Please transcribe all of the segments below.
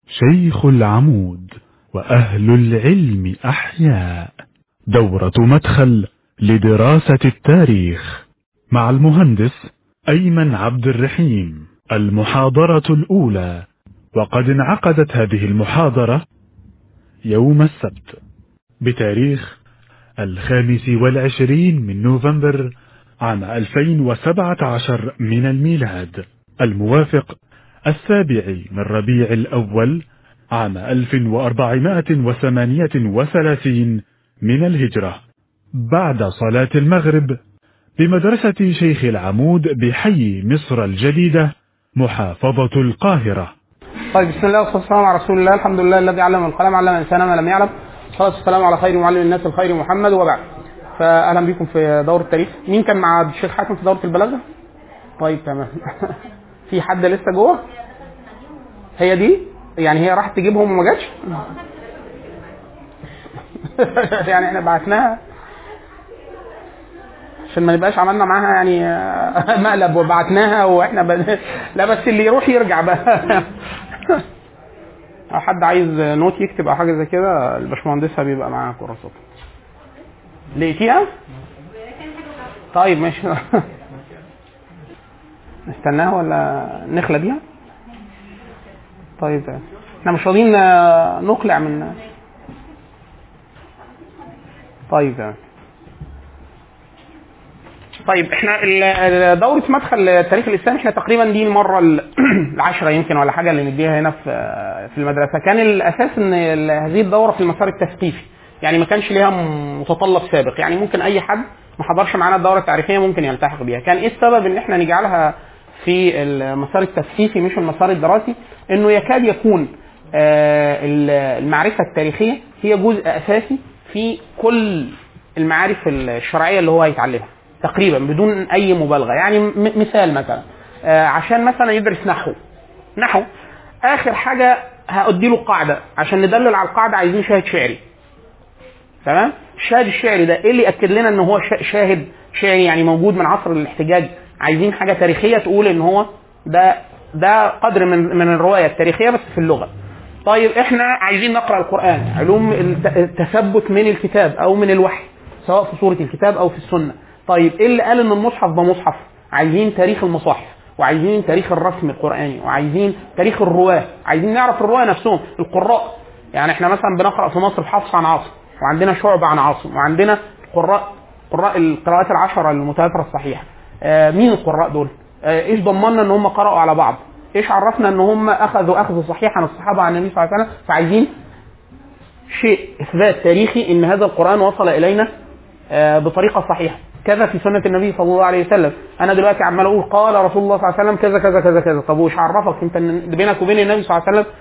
شيخ العمود وأهل العلم أحياء دورة مدخل لدراسة التاريخ مع المهندس أيمن عبد الرحيم المحاضرة الأولى وقد انعقدت هذه المحاضرة يوم السبت بتاريخ الخامس والعشرين من نوفمبر عام 2017 من الميلاد الموافق السابع من ربيع الأول عام 1438 من الهجرة بعد صلاة المغرب بمدرسة شيخ العمود بحي مصر الجديدة محافظة القاهرة طيب بسم الله والصلاه والسلام على رسول الله الحمد لله الذي علم القلم علم الانسان ما لم يعلم الصلاه والسلام على خير معلم الناس الخير محمد وبعد فاهلا بكم في دوره التاريخ مين كان مع الشيخ حاتم في دوره البلاغه؟ طيب تمام في حد لسه جوه؟ هي دي؟ يعني هي راحت تجيبهم وما جاتش؟ يعني احنا بعتناها عشان ما نبقاش عملنا معاها يعني مقلب وبعتناها واحنا ب... لا بس اللي يروح يرجع بقى او حد عايز نوت يكتب او حاجه زي كده الباشمهندسه بيبقى معاها كراسات لقيتيها؟ طيب ماشي نستناها ولا نخلى بيها؟ طيب تمام احنا مش راضيين نقلع من طيب تمام طيب احنا دوره مدخل التاريخ الاسلامي احنا تقريبا دي المره العاشره يمكن ولا حاجه اللي نديها هنا في في المدرسه كان الاساس ان هذه الدوره في المسار التثقيفي يعني ما كانش ليها متطلب سابق يعني ممكن اي حد ما حضرش معانا الدوره التعريفيه ممكن يلتحق بيها كان ايه السبب ان احنا نجعلها في المسار التثقيفي مش المسار الدراسي انه يكاد يكون المعرفه التاريخيه هي جزء اساسي في كل المعارف الشرعيه اللي هو هيتعلمها تقريبا بدون اي مبالغه يعني مثال مثلا عشان مثلا يدرس نحو نحو اخر حاجه هادي له قاعده عشان ندلل على القاعده عايزين شاهد شعري تمام الشاهد الشعري ده ايه اللي ياكد لنا ان هو شاهد شعري يعني موجود من عصر الاحتجاج عايزين حاجه تاريخيه تقول ان هو ده ده قدر من من الروايه التاريخيه بس في اللغه طيب احنا عايزين نقرا القران علوم التثبت من الكتاب او من الوحي سواء في سوره الكتاب او في السنه طيب ايه اللي قال ان المصحف ده مصحف عايزين تاريخ المصاحف وعايزين تاريخ الرسم القراني وعايزين تاريخ الرواه عايزين نعرف الرواه نفسهم القراء يعني احنا مثلا بنقرا في مصر في حفص عن عاصم وعندنا شعبة عن عاصم وعندنا قراء قراء القراءات العشرة المتواترة الصحيحة آه مين القراء دول؟ آه ايش ضمننا ان هم قرأوا على بعض؟ ايش عرفنا ان هم اخذوا اخذ صحيح عن الصحابة عن النبي صلى الله عليه وسلم فعايزين شيء اثبات تاريخي ان هذا القرآن وصل الينا آه بطريقة صحيحة كذا في سنة النبي صلى الله عليه وسلم أنا دلوقتي عمال أقول قال رسول الله صلى الله عليه وسلم كذا كذا كذا كذا طب وش عرفك أنت بينك وبين النبي صلى الله عليه وسلم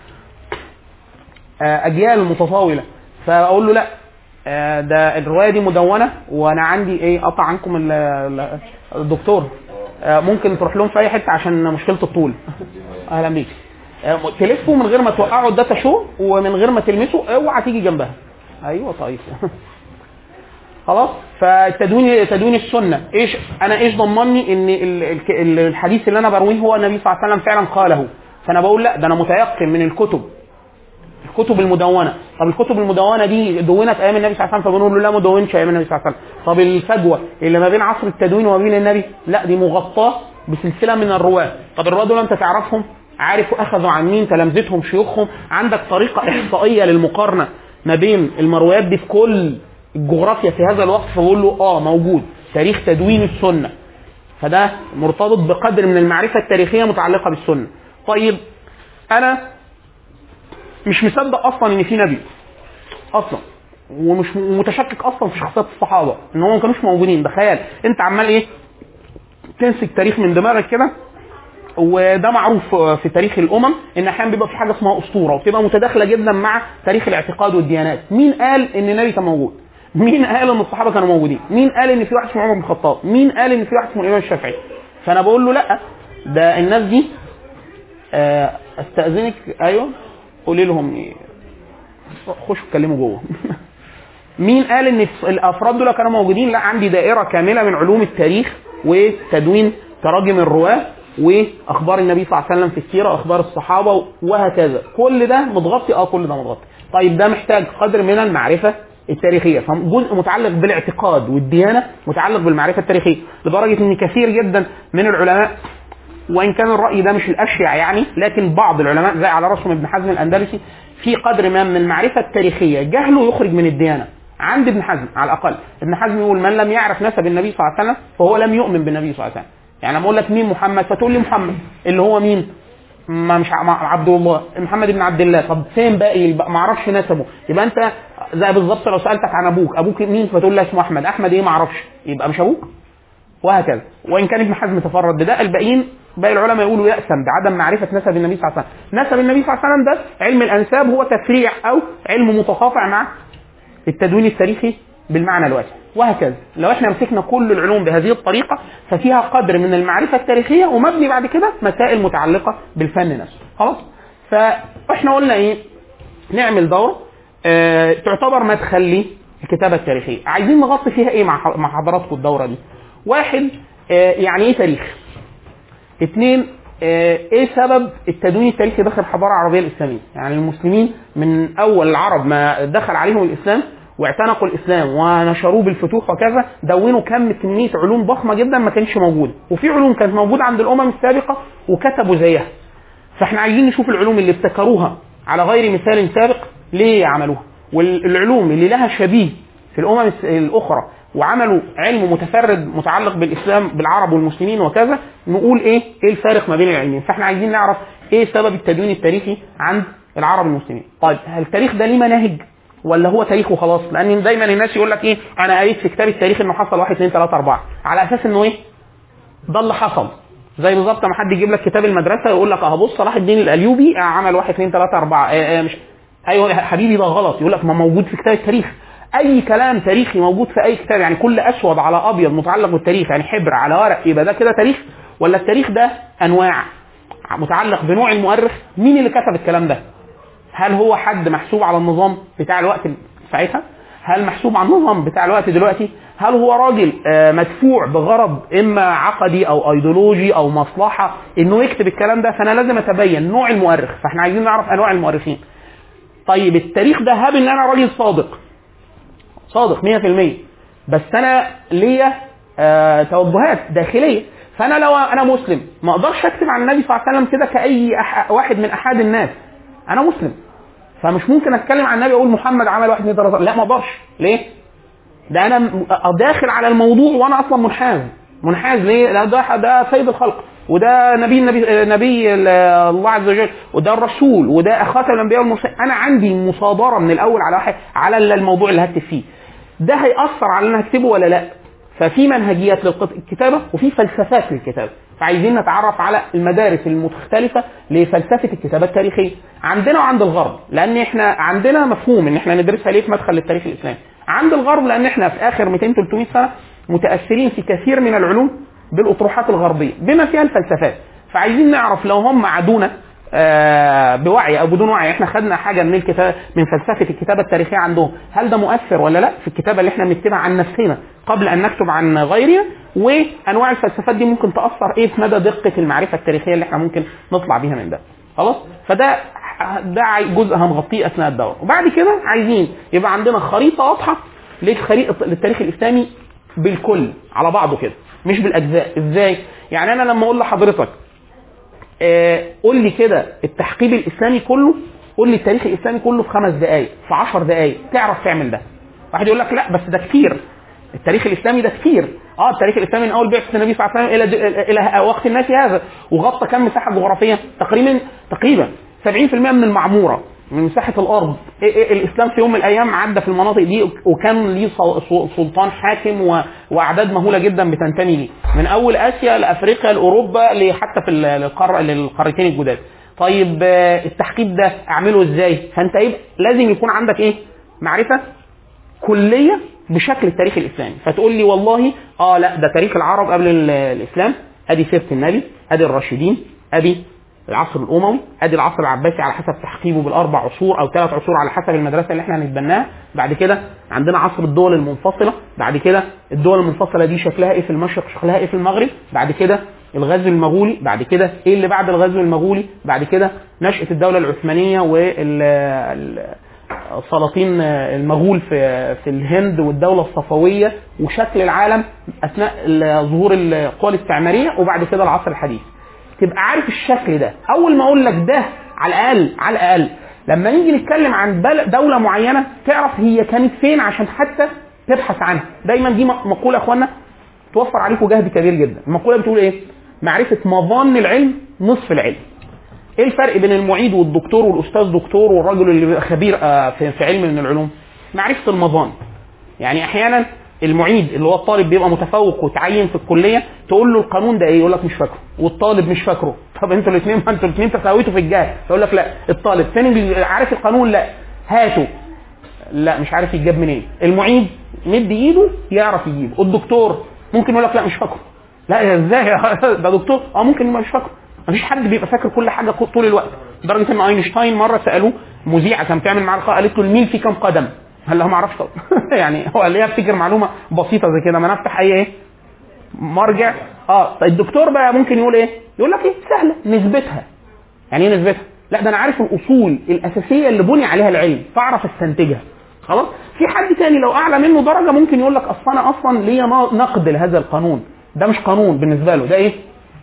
أجيال متطاولة فأقول له لا ده الروايه دي مدونه وانا عندي ايه قطع عنكم الدكتور ممكن تروح لهم في اي حته عشان مشكله الطول اهلا بيك تلفوا من غير ما توقعوا الداتا شو ومن غير ما تلمسوا اوعى تيجي جنبها ايوه طيب خلاص فتدوين تدوين السنه ايش انا ايش ضمني ان الحديث اللي انا برويه هو النبي صلى الله عليه وسلم فعلا قاله فانا بقول لا ده انا متيقن من الكتب الكتب المدونه طب الكتب المدونه دي دونت ايام النبي صلى الله عليه وسلم فبنقول له لا ما دونش ايام النبي صلى الله عليه وسلم طب الفجوه اللي ما بين عصر التدوين وما بين النبي لا دي مغطاه بسلسله من الرواه طب الرواه دول انت تعرفهم عارف اخذوا عن مين تلامذتهم شيوخهم عندك طريقه احصائيه للمقارنه ما بين المرويات دي في كل الجغرافيا في هذا الوقت فبقول له اه موجود تاريخ تدوين السنه فده مرتبط بقدر من المعرفه التاريخيه متعلقه بالسنه طيب انا مش مصدق اصلا ان في نبي اصلا ومش متشكك اصلا في شخصيات الصحابه ان هم ما كانوش موجودين بخيال انت عمال ايه تمسك تاريخ من دماغك كده وده معروف في تاريخ الامم ان احيانا بيبقى في حاجه اسمها اسطوره وبتبقى متداخله جدا مع تاريخ الاعتقاد والديانات مين قال ان النبي كان موجود مين قال ان الصحابه كانوا موجودين مين قال ان في واحد اسمه عمر بن الخطاب مين قال ان في واحد اسمه الامام الشافعي فانا بقول له لا ده الناس دي استاذنك ايوه قولي لهم خشوا اتكلموا جوه مين قال ان الافراد دول كانوا موجودين لا عندي دائره كامله من علوم التاريخ وتدوين تراجم الرواه واخبار النبي صلى الله عليه وسلم في السيره واخبار الصحابه وهكذا كل ده متغطي اه كل ده متغطي طيب ده محتاج قدر من المعرفه التاريخيه فجزء متعلق بالاعتقاد والديانه متعلق بالمعرفه التاريخيه لدرجه ان كثير جدا من العلماء وان كان الراي ده مش الاشيع يعني لكن بعض العلماء زي على راسهم ابن حزم الاندلسي في قدر ما من المعرفه التاريخيه جهله يخرج من الديانه عند ابن حزم على الاقل ابن حزم يقول من لم يعرف نسب النبي صلى الله عليه وسلم فهو لم يؤمن بالنبي صلى الله عليه وسلم يعني لما اقول لك مين محمد فتقول لي محمد اللي هو مين ما مش ع- عبد الله محمد بن عبد الله طب فين باقي الب- ما اعرفش نسبه يبقى انت زي بالظبط لو سالتك عن ابوك ابوك مين فتقول لي اسمه احمد احمد ايه ما اعرفش يبقى مش ابوك وهكذا وان كان ابن حزم تفرد بده الباقيين باقي العلماء يقولوا يأسم بعدم معرفة نسب النبي صلى الله عليه وسلم نسب النبي صلى الله عليه وسلم ده علم الأنساب هو تفريع أو علم متقاطع مع التدوين التاريخي بالمعنى الواسع وهكذا لو احنا مسكنا كل العلوم بهذه الطريقة ففيها قدر من المعرفة التاريخية ومبني بعد كده مسائل متعلقة بالفن نفسه خلاص فاحنا قلنا ايه نعمل دورة اه تعتبر مدخل للكتابة التاريخية عايزين نغطي فيها ايه مع ح- مع حضراتكم الدورة دي واحد اه يعني ايه تاريخ اثنين آه، ايه سبب التدوين التاريخي داخل الحضاره العربيه الاسلاميه؟ يعني المسلمين من اول العرب ما دخل عليهم الاسلام واعتنقوا الاسلام ونشروه بالفتوح وكذا دونوا كم كميه علوم ضخمه جدا ما كانتش موجوده، وفي علوم كانت موجوده عند الامم السابقه وكتبوا زيها. فاحنا عايزين نشوف العلوم اللي ابتكروها على غير مثال سابق ليه عملوها؟ والعلوم اللي لها شبيه في الامم الس- الاخرى وعملوا علم متفرد متعلق بالاسلام بالعرب والمسلمين وكذا نقول ايه ايه الفارق ما بين العلمين فاحنا عايزين نعرف ايه سبب التدوين التاريخي عند العرب المسلمين طيب هل التاريخ ده ليه مناهج ولا هو تاريخ وخلاص لان دايما الناس يقول لك ايه انا قريت في كتاب التاريخ انه حصل واحد اثنين ثلاثه اربعه على اساس انه ايه ده اللي حصل زي بالظبط ما حد يجيب لك كتاب المدرسه ويقول لك اه بص صلاح الدين الايوبي عمل واحد اثنين ثلاثه اربعه آه آه مش ايوه يا حبيبي ده غلط يقول لك ما موجود في كتاب التاريخ اي كلام تاريخي موجود في اي كتاب يعني كل اسود على ابيض متعلق بالتاريخ يعني حبر على ورق يبقى ده كده تاريخ ولا التاريخ ده انواع متعلق بنوع المؤرخ مين اللي كتب الكلام ده هل هو حد محسوب على النظام بتاع الوقت ساعتها هل محسوب على النظام بتاع الوقت دلوقتي هل هو راجل آه، مدفوع بغرض اما عقدي او ايديولوجي او مصلحه انه يكتب الكلام ده فانا لازم اتبين نوع المؤرخ فاحنا عايزين نعرف انواع المؤرخين طيب التاريخ ده هاب ان انا راجل صادق صادق 100% بس انا ليا آه توجهات داخليه فانا لو انا مسلم ما اقدرش اكتب عن النبي صلى الله عليه وسلم كده كاي أح واحد من احد الناس انا مسلم فمش ممكن اتكلم عن النبي اقول محمد عمل واحد اثنين ثلاثه لا ما اقدرش ليه؟ ده انا م- داخل على الموضوع وانا اصلا منحاز منحاز ليه؟ لا ده ده سيد الخلق وده نبي النبي نبي ال- الله عز وجل وده الرسول وده خاتم الانبياء والمرسلين انا عندي مصادره من الاول على واحد على الموضوع اللي هكتب فيه ده هيأثر على اللي انا هكتبه ولا لا؟ ففي منهجيات للكتابه وفي فلسفات للكتابه فعايزين نتعرف على المدارس المختلفه لفلسفه الكتابه التاريخيه عندنا وعند الغرب لان احنا عندنا مفهوم ان احنا ندرسها ليه في مدخل للتاريخ الاسلامي عند الغرب لان احنا في اخر 200 300 سنه متاثرين في كثير من العلوم بالاطروحات الغربيه بما فيها الفلسفات فعايزين نعرف لو هم عادونا آه، بوعي او بدون وعي احنا خدنا حاجه من الكتاب من فلسفه الكتابه التاريخيه عندهم هل ده مؤثر ولا لا في الكتابه اللي احنا بنكتبها عن نفسنا قبل ان نكتب عن غيرنا وانواع الفلسفات دي ممكن تاثر ايه في مدى دقه المعرفه التاريخيه اللي احنا ممكن نطلع بيها من ده خلاص فده ده عاي- جزء هنغطيه اثناء الدوره وبعد كده عايزين يبقى عندنا خريطه واضحه لخريطه للتاريخ الاسلامي بالكل على بعضه كده مش بالاجزاء ازاي يعني انا لما اقول لحضرتك آه، قول لي كده التحقيق الاسلامي كله قول لي التاريخ الاسلامي كله في خمس دقائق في عشر دقائق تعرف تعمل ده واحد يقول لك لا بس ده كتير التاريخ الاسلامي ده كتير اه التاريخ الاسلامي من اول بعثه النبي صلى الله عليه وسلم الى الى وقت الناس هذا وغطى كم مساحه جغرافيه تقريبا تقريبا 70% من المعموره من مساحه الارض إيه إيه الاسلام في يوم من الايام عدى في المناطق دي وكان ليه سل- سل- سلطان حاكم و- واعداد مهوله جدا بتنتمي ليه من اول اسيا لافريقيا لاوروبا لحتى في ال- القاره للقارتين الجداد طيب آه، التحقيق ده اعمله ازاي فانت يبقى لازم يكون عندك ايه معرفه كليه بشكل التاريخ الاسلامي فتقول لي والله اه لا ده تاريخ العرب قبل ال- الاسلام ادي سيره النبي ادي الراشدين ادي العصر الاموي ادي العصر العباسي على حسب تحقيقه بالاربع عصور او ثلاث عصور على حسب المدرسه اللي احنا هنتبناها بعد كده عندنا عصر الدول المنفصله بعد كده الدول المنفصله دي شكلها ايه في المشرق شكلها ايه في المغرب بعد كده الغزو المغولي بعد كده ايه اللي بعد الغزو المغولي بعد كده نشأة الدولة العثمانية والسلاطين المغول في في الهند والدولة الصفوية وشكل العالم اثناء ظهور القوى الاستعمارية وبعد كده العصر الحديث تبقى عارف الشكل ده اول ما اقول لك ده على الاقل على الاقل لما نيجي نتكلم عن بل- دولة معينة تعرف هي كانت فين عشان حتى تبحث عنها دايما دي مقولة يا اخوانا توفر عليكم جهد كبير جدا المقولة بتقول ايه معرفة مظان العلم نصف العلم ايه الفرق بين المعيد والدكتور والاستاذ دكتور والراجل اللي بيبقى خبير آه، في في علم من العلوم معرفة المظان يعني احيانا المعيد اللي هو الطالب بيبقى متفوق وتعين في الكليه تقول له القانون ده ايه يقول لك مش فاكره والطالب مش فاكره طب انتوا الاثنين ما انتوا الاثنين تساويتوا في الجهل يقول لك لا الطالب فين اللي عارف القانون لا هاته لا مش عارف يتجاب منين المعيد مد ايده يعرف يجيبه الدكتور ممكن يقول لك لا مش فاكره لا يا ازاي ده دكتور اه ممكن يبقى مش فاكره مفيش حد بيبقى فاكر كل حاجه طول الوقت لدرجه ان اينشتاين مره سالوه مذيعه كان بتعمل معاه لقاء قالت له الميل فيه كام قدم؟ قال لها ما اعرفش طبعا يعني هو قال لي افتكر معلومه بسيطه زي كده ما نفتح اي ايه مرجع اه طيب الدكتور بقى ممكن يقول ايه؟ يقول لك ايه سهله نسبتها يعني ايه نسبتها؟ لا ده انا عارف الاصول الاساسيه اللي بني عليها العلم فاعرف استنتجها خلاص في حد تاني لو اعلى منه درجه ممكن يقول لك اصل انا اصلا ليا نقد لهذا القانون ده مش قانون بالنسبه له ده ايه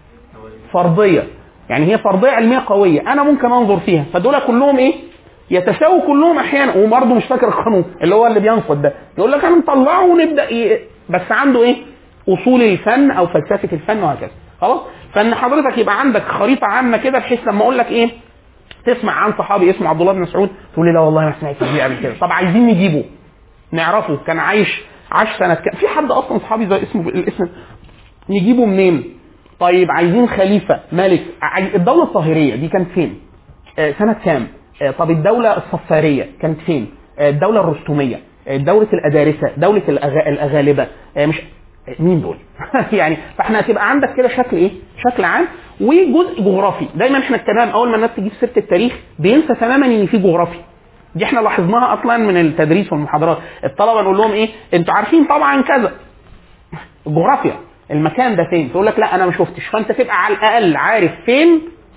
فرضيه يعني هي فرضيه علميه قويه انا ممكن انظر فيها فدول كلهم ايه يتساووا كلهم احيانا وبرضه مش فاكر القانون اللي هو اللي بينقد ده يقول لك انا نطلعه ونبدا إيه بس عنده ايه اصول الفن او فلسفه الفن وهكذا خلاص فان حضرتك يبقى عندك خريطه عامه كده بحيث لما اقول لك ايه تسمع عن صحابي اسمه عبد الله بن مسعود تقول لي لا والله ما سمعت بيه قبل كده طب عايزين نجيبه نعرفه كان عايش عاش سنه كام في حد اصلا صحابي زي اسمه الاسم نجيبه منين طيب عايزين خليفه ملك عاي- الدوله الطاهريه دي كانت فين آه، سنه كام آه، طب الدوله الصفاريه كانت فين آه، الدوله الرستميه آه، دوله الادارسه دوله الأغ- الاغالبه آه، مش مين دول؟ يعني فاحنا هتبقى عندك كده شكل ايه؟ شكل عام وجزء جغرافي، دايما احنا الكلام اول ما الناس تجيب سيره التاريخ بينسى تماما ان في جغرافي. دي احنا لاحظناها اصلا من التدريس والمحاضرات، الطلبه نقول لهم ايه؟ انتوا عارفين طبعا كذا. الجغرافيا المكان ده فين؟ تقول لك لا انا ما شفتش، فانت تبقى على الاقل عارف فين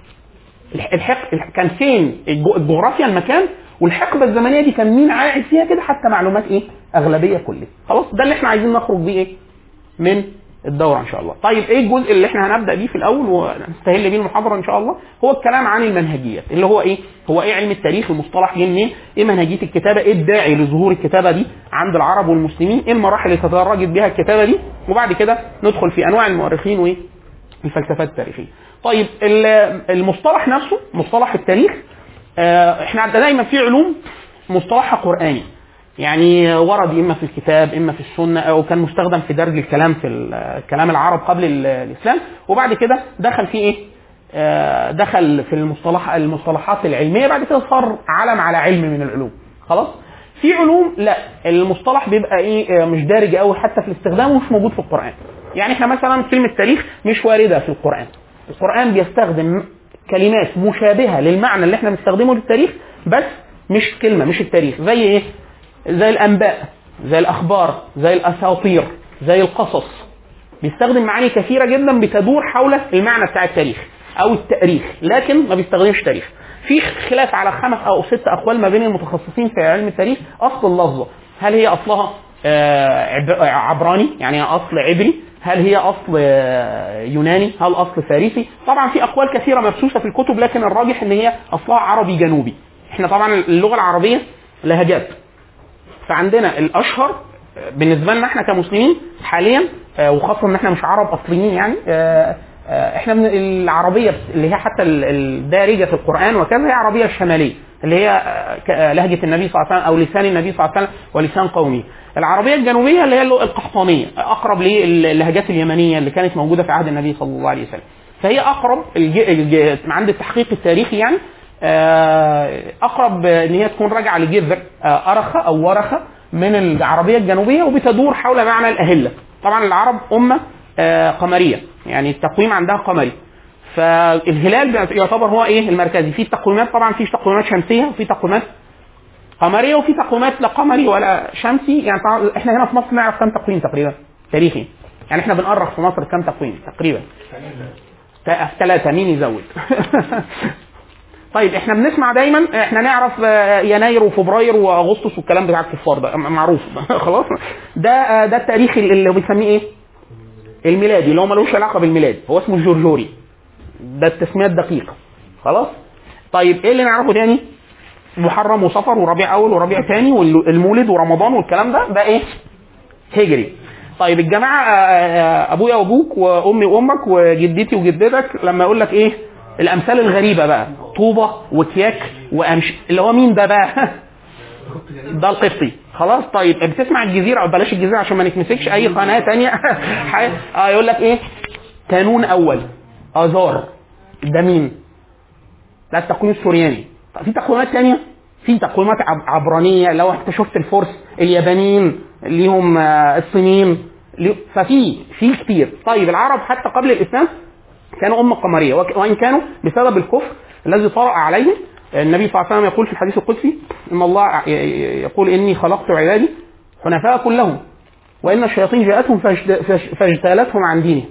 الحق كان فين الج- الجغرافيا المكان والحقبه الزمنيه دي كان مين قاعد فيها كده حتى معلومات ايه؟ اغلبيه كلها. خلاص ده اللي احنا عايزين نخرج بيه ايه؟ من الدوره ان شاء الله. طيب ايه الجزء اللي احنا هنبدا بيه في الاول ونستهل بيه المحاضره ان شاء الله؟ هو الكلام عن المنهجيات اللي هو ايه؟ هو ايه علم التاريخ المصطلح جه منين؟ ايه منهجيه الكتابه؟ ايه الداعي لظهور الكتابه دي عند العرب والمسلمين؟ ايه المراحل اللي تدرجت بها الكتابه دي؟ وبعد كده ندخل في انواع المؤرخين وايه؟ الفلسفات التاريخيه. طيب ال- المصطلح نفسه مصطلح التاريخ آه، احنا عندنا دايما في علوم مصطلحها قراني يعني ورد اما في الكتاب اما في السنه او كان مستخدم في درج الكلام في ال- كلام العرب قبل ال- الاسلام وبعد كده دخل فيه ايه؟ آه، دخل في المصطلح المصطلحات العلميه بعد كده صار علم على علم من العلوم خلاص؟ في علوم لا المصطلح بيبقى ايه آه، مش دارج قوي حتى في الاستخدام ومش موجود في القران يعني احنا مثلا كلمه تاريخ مش وارده في القران القران بيستخدم كلمات مشابهه للمعنى اللي احنا بنستخدمه للتاريخ بس مش كلمه مش التاريخ زي ايه زي الانباء زي الاخبار زي الاساطير زي القصص بيستخدم معاني كثيره جدا بتدور حول المعنى بتاع التاريخ او التاريخ لكن ما بيستخدمش تاريخ في خلاف على خمس او ست اقوال ما بين المتخصصين في علم التاريخ اصل اللفظه هل هي اصلها آه، عب- عبراني يعني اصل عبري هل هي اصل آه، يوناني هل اصل فارسي طبعا في اقوال كثيره مبثوثه في الكتب لكن الراجح ان هي اصلها عربي جنوبي احنا طبعا اللغه العربيه لهجات فعندنا الاشهر بالنسبه لنا احنا كمسلمين حاليا آه، وخاصه ان احنا مش عرب اصليين يعني آه، آه، احنا من العربيه اللي هي حتى ال- الدارجه في القران وكذا هي عربيه الشماليه اللي هي آه، ك- آه، لهجه النبي صلى الله عليه وسلم او لسان النبي صلى الله عليه وسلم ولسان قومه. العربيه الجنوبيه اللي هي اللغة القحطانيه اقرب للهجات اليمنيه اللي كانت موجوده في عهد النبي صلى الله عليه وسلم. فهي اقرب الج... الج... عند التحقيق التاريخي يعني آه، اقرب ان هي تكون راجعه لجذر آه، ارخه او ورخه من العربيه الجنوبيه وبتدور حول معنى الاهله. طبعا العرب امه آه، قمريه يعني التقويم عندها قمري. فالهلال بيعت- يعتبر هو ايه المركزي في تقويمات طبعا في تقويمات شمسيه وفي تقويمات قمريه وفي تقويمات لا قمري ولا شمسي يعني طبعاً احنا هنا في مصر نعرف كم تقويم تقريبا تاريخي يعني احنا بنأرخ في مصر كام تقويم تقريبا ثلاثة مين يزود طيب احنا بنسمع دايما احنا نعرف آه، يناير وفبراير واغسطس والكلام بتاع الكفار ده م- معروف خلاص ده آه، ده التاريخ اللي بنسميه ايه؟ الميلادي اللي هو ملوش علاقه بالميلاد هو اسمه الجورجوري ده التسميه الدقيقه خلاص طيب ايه اللي نعرفه تاني محرم وصفر وربيع اول وربيع ثاني والمولد ورمضان والكلام ده ده ايه هجري طيب الجماعه آه، آه، ابويا وابوك وامي وامك وجدتي وجدتك لما يقول لك ايه الامثال الغريبه بقى طوبه وكياك وامش اللي هو مين ده بقى ده القبطي خلاص طيب بتسمع الجزيره او بلاش الجزيره عشان ما نتمسكش اي قناه تانية حاجة- اه يقول لك ايه كانون اول ازار ده مين ده التقويم السورياني طب في تقويمات تانية في تقويمات عب- عبرانيه لو انت شفت الفرس اليابانيين ليهم آه، الصينيين ليه- ففي في كتير طيب العرب حتى قبل الاسلام كانوا أمة قمرية وك- وإن كانوا بسبب الكفر الذي طرأ عليهم النبي صلى الله عليه وسلم يقول في الحديث القدسي إن الله ي- ي- يقول إني خلقت عبادي حنفاء كلهم وإن الشياطين جاءتهم فاجت- فاج- فاجتالتهم عن دينهم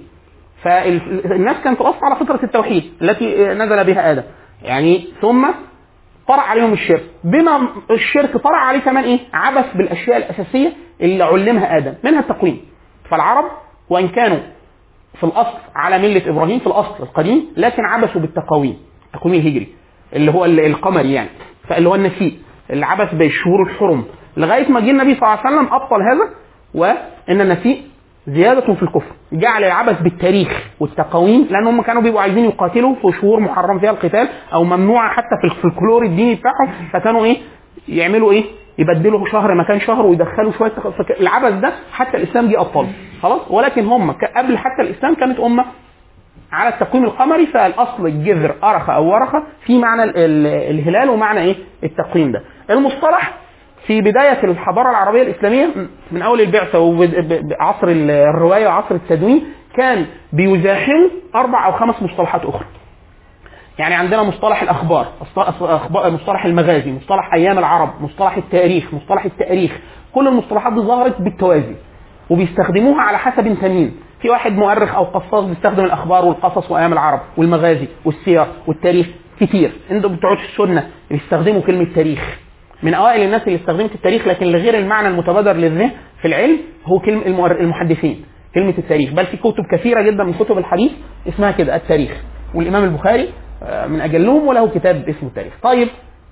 فالناس كانت أصلا على فطرة التوحيد التي نزل بها آدم يعني ثم طرأ عليهم الشرك بما الشرك طرأ عليه كمان ايه عبث بالاشياء الاساسيه اللي علمها ادم منها التقويم فالعرب وان كانوا في الاصل على مله ابراهيم في الاصل القديم لكن عبثوا بالتقاويم التقويم الهجري اللي هو ال- القمري يعني فاللي هو النسيء اللي عبث بالشهور الحرم لغايه ما جه النبي صلى الله عليه وسلم ابطل هذا وان النسيء زيادة في الكفر جعل العبث بالتاريخ والتقاويم لان هم كانوا بيبقوا عايزين يقاتلوا في شهور محرم فيها القتال او ممنوعه حتى في الفلكلور الديني بتاعهم فكانوا ايه يعملوا ايه يبدلوا شهر مكان شهر ويدخلوا شويه تق- فك- العبث ده حتى الاسلام جه ابطله خلاص ولكن هم ك- قبل حتى الاسلام كانت امه على التقويم القمري فالاصل الجذر ارخ او ورخه في معنى ال- ال- الهلال ومعنى ايه التقويم ده المصطلح في بداية الحضارة العربية الإسلامية من أول البعثة وعصر الرواية وعصر التدوين كان بيزاحم أربع أو خمس مصطلحات أخرى. يعني عندنا مصطلح الأخبار، أخبار- مصطلح المغازي، مصطلح أيام العرب، مصطلح التاريخ، مصطلح التاريخ، كل المصطلحات دي ظهرت بالتوازي وبيستخدموها على حسب انت مين في واحد مؤرخ او قصاص بيستخدم الاخبار والقصص وايام العرب والمغازي والسير والتاريخ كتير انتوا بتوع السنه بيستخدموا كلمه تاريخ من اوائل الناس اللي استخدمت التاريخ لكن لغير المعنى المتبادر للذهن في العلم هو كلمه المؤر- المحدثين كلمه التاريخ بل في كتب كثيره جدا من كتب الحديث اسمها كده التاريخ والامام البخاري آه، من اجلهم وله كتاب اسمه التاريخ طيب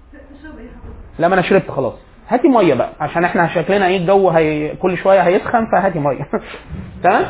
لا ما انا شربت خلاص هاتي ميه بقى عشان احنا شكلنا ايه الجو هي كل شويه هيسخن فهاتي ميه تمام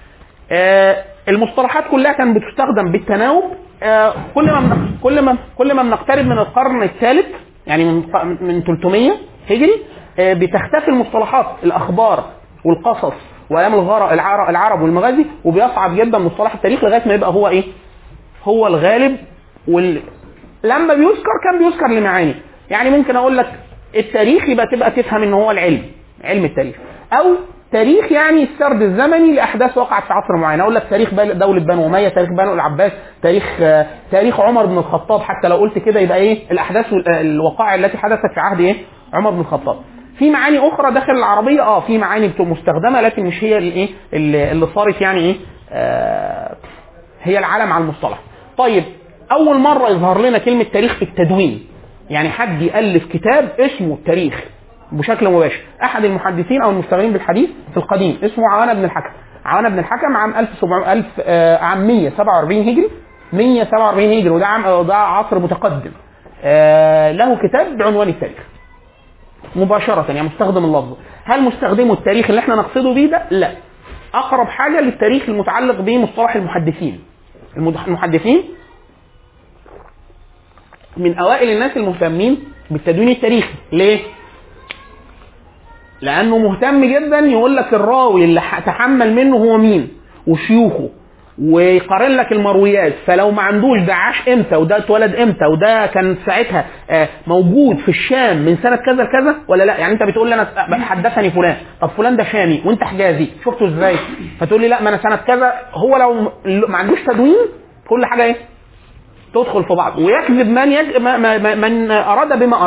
آه المصطلحات كلها كانت بتستخدم بالتناوب آه كل ما من كل ما كل ما بنقترب من القرن الثالث يعني من من 300 هجري آه بتختفي المصطلحات الاخبار والقصص وايام الغرب العرب, العرب والمغازي وبيصعب جدا مصطلح التاريخ لغايه ما يبقى هو ايه؟ هو الغالب وال... لما بيذكر كان بيذكر لمعاني يعني ممكن اقول لك التاريخ يبقى تبقى تفهم ان هو العلم علم التاريخ او تاريخ يعني السرد الزمني لاحداث وقعت في عصر معين اقول لك تاريخ بل- دوله بنو اميه تاريخ بنو العباس تاريخ آه، تاريخ عمر بن الخطاب حتى لو قلت كده يبقى ايه الاحداث والوقائع التي حدثت في عهد ايه عمر بن الخطاب في معاني اخرى داخل العربيه اه في معاني بتبقى مستخدمه لكن مش هي الايه اللي اللي صارت يعني ايه آه هي العلم على المصطلح طيب اول مره يظهر لنا كلمه تاريخ في التدوين يعني حد يالف كتاب اسمه التاريخ بشكل مباشر احد المحدثين او المشتغلين بالحديث في القديم اسمه عوانة بن الحكم عوانة بن الحكم عام 1700 1000 آه، عام 147 هجري 147 هجري وده عام آه، ده عصر متقدم آه، له كتاب بعنوان التاريخ مباشرة يعني مستخدم اللفظ هل مستخدمه التاريخ اللي احنا نقصده بيه ده؟ لا أقرب حاجة للتاريخ المتعلق بمصطلح المحدثين المد- المحدثين من أوائل الناس المهتمين بالتدوين التاريخي ليه؟ لأنه مهتم جدا يقول لك الراوي اللي ح- تحمل منه هو مين وشيوخه ويقارن لك المرويات فلو ما عندوش ده عاش امتى وده اتولد امتى وده كان ساعتها آه، موجود في الشام من سنه كذا لكذا ولا لا يعني انت بتقول لي انا حدثني فلان طب فلان ده شامي وانت حجازي شفته ازاي فتقول لي لا ما انا سنه كذا هو لو م- ما عندوش تدوين كل حاجه ايه تدخل في بعض ويكذب من يج... ما... ما... ما- من اراد بما اراد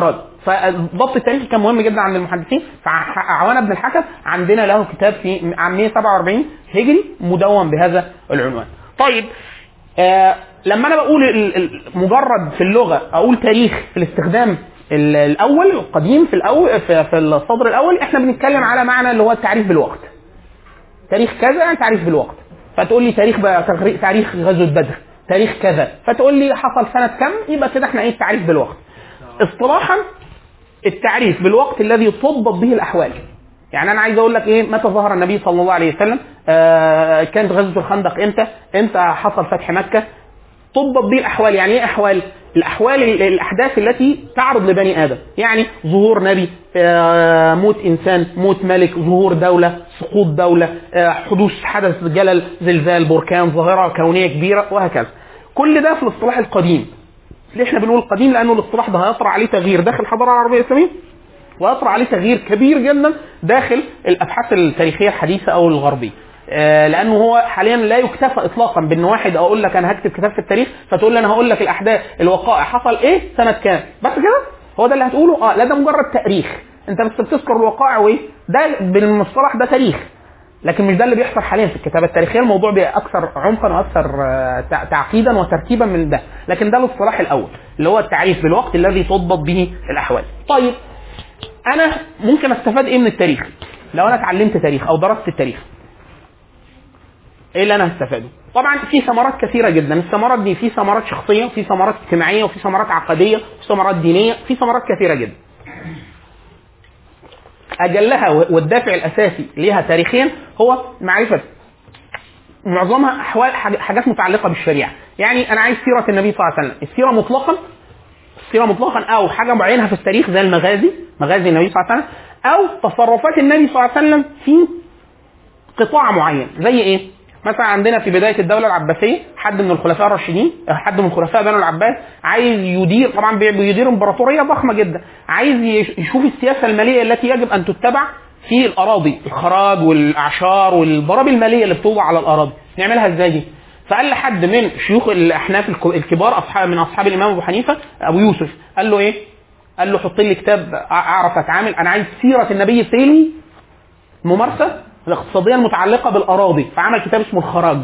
فالضبط التاريخي كان مهم جدا عند المحدثين فعوان بن الحكم عندنا له كتاب في عام 147 هجري مدون بهذا العنوان طيب آه لما انا بقول ال- ال- مجرد في اللغه اقول تاريخ في الاستخدام ال- الاول القديم في الاول في, في الصدر الاول احنا بنتكلم على معنى اللي هو التعريف بالوقت تاريخ كذا يعني تعريف بالوقت فتقول لي تاريخ بقى تغري- تاريخ غزوه بدر تاريخ كذا فتقول لي حصل سنه كم يبقى كده احنا ايه التعريف بالوقت اصطلاحا التعريف بالوقت الذي تضبط به الاحوال يعني انا عايز اقول لك ايه متى ظهر النبي صلى الله عليه وسلم آه كانت غزوه الخندق امتى امتى حصل فتح مكه تضبط به الاحوال يعني ايه احوال الاحوال ال- الاحداث التي تعرض لبني ادم يعني ظهور نبي آه، موت انسان موت ملك ظهور دوله سقوط دوله آه، حدوث حدث جلل زلزال بركان ظاهره كونيه كبيره وهكذا كل ده في الاصطلاح القديم ليه احنا بنقول القديم لانه الاصطلاح ده هيطرا عليه تغيير داخل الحضاره العربيه الاسلاميه ويطرا عليه تغيير كبير جدا داخل الابحاث التاريخيه الحديثه او الغربيه آه، لانه هو حاليا لا يكتفى اطلاقا بان واحد اقول لك انا هكتب كتاب في التاريخ فتقول لي انا هقول لك الاحداث الوقائع حصل ايه سنه كام بس كده هو ده اللي هتقوله اه لا ده مجرد تاريخ انت بس بتذكر الوقائع وايه ده بالمصطلح ده تاريخ لكن مش ده اللي بيحصل حاليا في الكتابه التاريخيه الموضوع بقى اكثر عمقا واكثر آه، تع- تعقيدا وترتيبا من ده لكن ده الاصطلاح الاول اللي هو التعريف بالوقت الذي تضبط به الاحوال طيب انا ممكن استفاد ايه من التاريخ لو انا اتعلمت تاريخ او درست التاريخ ايه اللي انا هستفاده طبعا في ثمرات كثيره جدا الثمرات دي في ثمرات شخصيه وفي ثمرات اجتماعيه وفي ثمرات عقديه وفي ثمرات دينيه في ثمرات كثيره جدا اجلها والدافع الاساسي ليها تاريخيا هو معرفه معظمها احوال حاج- حاجات متعلقه بالشريعه يعني انا عايز سيره النبي صلى الله عليه وسلم السيره مطلقا السيره مطلقا او حاجه معينه في التاريخ زي المغازي مغازي النبي صلى الله عليه وسلم او تصرفات النبي صلى الله عليه وسلم في قطاع معين زي ايه؟ مثلا عندنا في بدايه الدوله العباسيه حد من الخلفاء الراشدين حد من خلفاء بنو العباس عايز يدير طبعا بي- بيدير امبراطوريه ضخمه جدا عايز يش- يشوف السياسه الماليه التي يجب ان تتبع في الاراضي الخراج والاعشار والضرائب الماليه اللي بتوضع على الاراضي نعملها ازاي دي؟ فقال لحد من شيوخ الاحناف الك- الكبار اصحاب من اصحاب الامام ابو حنيفه ابو يوسف قال له ايه؟ قال له حط لي كتاب أع- اعرف اتعامل انا عايز سيره النبي سيلي ممارسه الاقتصاديه المتعلقه بالاراضي فعمل كتاب اسمه الخراج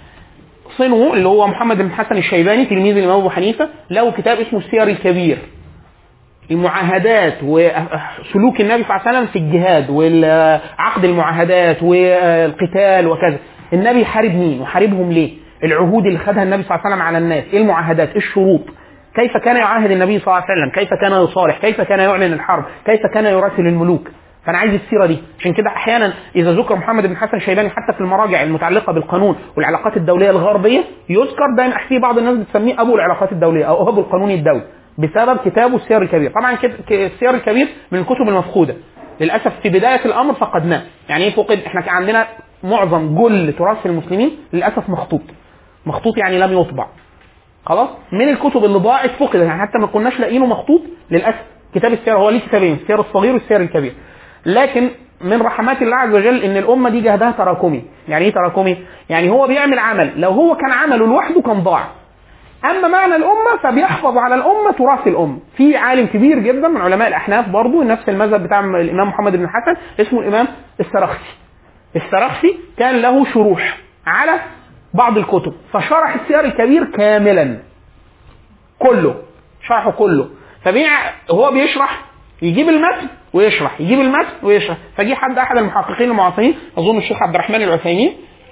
صنه اللي هو محمد بن حسن الشيباني تلميذ الامام ابو حنيفه له كتاب اسمه السير الكبير المعاهدات وسلوك النبي صلى الله عليه وسلم في الجهاد وعقد المعاهدات والقتال وكذا النبي حارب مين وحاربهم ليه العهود اللي خدها النبي صلى الله عليه وسلم على الناس ايه المعاهدات ايه الشروط كيف كان يعاهد النبي صلى الله عليه وسلم كيف كان يصالح كيف كان يعلن الحرب كيف كان يراسل الملوك فانا عايز السيره دي عشان كده احيانا اذا ذكر محمد بن حسن الشيباني حتى في المراجع المتعلقه بالقانون والعلاقات الدوليه الغربيه يذكر دايما في بعض الناس بتسميه ابو العلاقات الدوليه او ابو القانون الدولي بسبب كتابه السير الكبير طبعا كت- ك- السير الكبير من الكتب المفقوده للاسف في بدايه الامر فقدناه يعني ايه فقد احنا كان عندنا معظم جل تراث المسلمين للاسف مخطوط مخطوط يعني لم يطبع خلاص من الكتب اللي ضاعت فقدت يعني حتى ما كناش لاقيينه مخطوط للاسف كتاب السير هو ليه كتابين السير الصغير والسير الكبير لكن من رحمات الله عز وجل ان الامه دي جهدها تراكمي يعني ايه تراكمي يعني هو بيعمل عمل لو هو كان عمله لوحده كان ضاع اما معنى الامه فبيحفظ على الامه تراث الامه في عالم كبير جدا من علماء الاحناف برضه نفس المذهب بتاع الامام محمد بن الحسن اسمه الامام السرخسي السرخسي كان له شروح على بعض الكتب فشرح السير الكبير كاملا كله شرحه كله فبيع هو بيشرح يجيب المتن ويشرح يجيب المتن ويشرح فجي حد احد المحققين المعاصرين اظن الشيخ عبد الرحمن العثيمين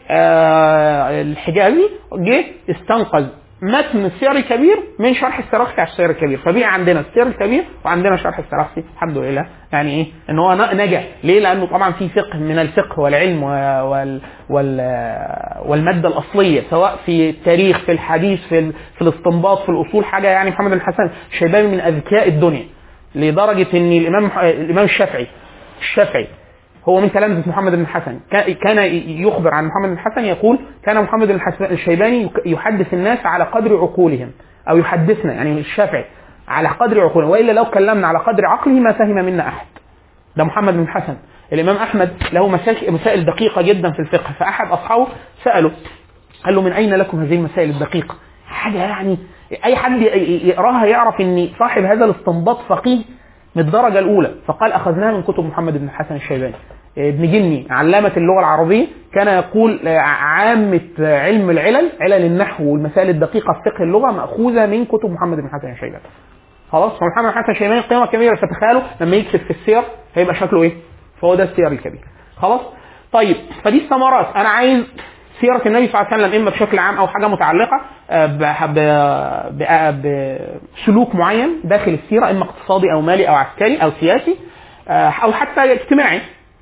آه الحجازي جه استنقذ متن السير الكبير من شرح السرخسي على السير الكبير فبقى عندنا السير الكبير وعندنا شرح السرخسي الحمد لله يعني ايه ان هو ن- نجح ليه لانه طبعا في فقه من الفقه والعلم و- وال وال والماده الاصليه سواء في التاريخ في الحديث في ال- في الاستنباط في الاصول حاجه يعني محمد بن الحسن الشيباني من اذكياء الدنيا لدرجه ان الامام الامام الشافعي الشافعي هو من تلامذة محمد بن الحسن كا- كان يخبر عن محمد بن الحسن يقول كان محمد بن الحسن الشيباني يك- يحدث الناس على قدر عقولهم او يحدثنا يعني الشافعي على قدر عقولهم والا لو كلمنا على قدر عقله ما فهم منا احد ده محمد بن الحسن الامام احمد له مساك- مسائل دقيقه جدا في الفقه فاحد اصحابه ساله قال له من اين لكم هذه المسائل الدقيقه حاجه يعني اي حد ي- ي- يقراها يعرف ان صاحب هذا الاستنباط فقيه من الدرجه الاولى فقال اخذناها من كتب محمد بن الحسن الشيباني ابن جني علامة اللغة العربية كان يقول آه، عامة علم العلل علل النحو والمسائل الدقيقة في فقه اللغة مأخوذة من كتب محمد بن الحسن الشيباني خلاص محمد بن الحسن الشيباني قيمة كبيرة فتخيلوا لما يكتب في السير هيبقى شكله ايه فهو ده السير الكبير خلاص طيب فدي الثمرات انا عايز سيرة النبي صلى الله عليه وسلم اما بشكل عام او حاجة متعلقة آه، ب- ب- ب- بسلوك معين داخل السيرة اما اقتصادي او مالي او عسكري او سياسي آه، او حتى اجتماعي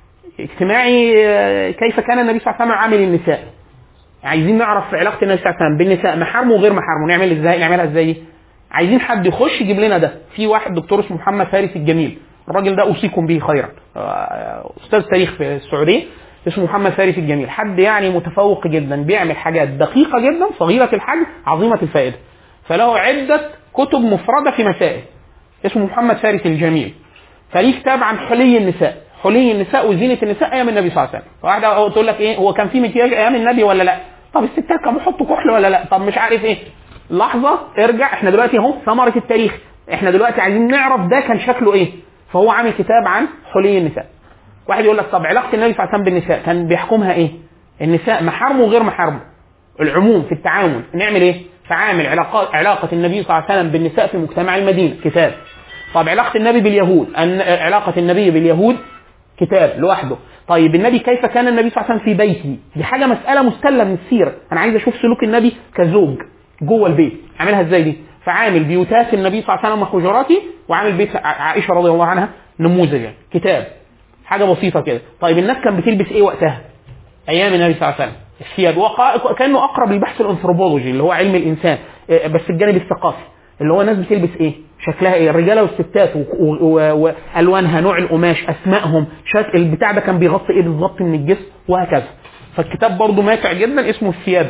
اجتماعي آه، كيف كان النبي صلى الله عليه وسلم عامل النساء عايزين نعرف علاقه النبي صلى الله عليه وسلم بالنساء محارمه وغير محارمه نعمل ازاي نعملها ازاي دي؟ عايزين حد يخش يجيب لنا ده في واحد دكتور اسمه محمد فارس الجميل الراجل ده اوصيكم به خيرا آه، استاذ تاريخ في السعوديه اسمه محمد فارس الجميل حد يعني متفوق جدا بيعمل حاجات دقيقه جدا صغيره الحجم عظيمه الفائده فله عده كتب مفرده في مسائل اسمه محمد فارس الجميل فليه كتاب عن حلي النساء حلي النساء وزينه النساء ايام النبي صلى الله عليه وسلم واحده تقول لك ايه هو كان في مكياج ايام النبي ولا لا طب الستات كانوا بيحطوا كحل ولا لا طب مش عارف ايه لحظه ارجع احنا دلوقتي اهو ثمره التاريخ احنا دلوقتي عايزين نعرف ده كان شكله ايه فهو عامل كتاب عن حلي النساء واحد يقول لك طب علاقه النبي صلى الله عليه وسلم بالنساء كان بيحكمها ايه النساء محارمه وغير محارمه العموم في التعامل نعمل ايه فعامل علاقات علاقه النبي صلى الله عليه وسلم بالنساء في مجتمع المدينه كتاب طب علاقه النبي باليهود أن علاقه النبي باليهود كتاب لوحده طيب النبي كيف كان النبي صلى الله عليه وسلم في بيته دي حاجه مساله مستله من السيره انا عايز اشوف سلوك النبي كزوج جوه البيت اعملها ازاي دي فعامل بيوتات النبي صلى الله عليه وسلم وحجراته وعامل بيت ع- عائشه رضي الله عنها نموذج يعني كتاب حاجه بسيطه كده طيب الناس كانت بتلبس ايه وقتها ايام النبي صلى الله عليه وسلم الثياب وقا- كانه اقرب للبحث الانثروبولوجي اللي هو علم الانسان إيه، بس الجانب الثقافي اللي هو الناس بتلبس ايه شكلها ايه الرجاله والستات و- و- والوانها نوع القماش اسمائهم شكل البتاع ده كان بيغطي ايه بالظبط من الجسم وهكذا فالكتاب برضه ماتع جدا اسمه الثياب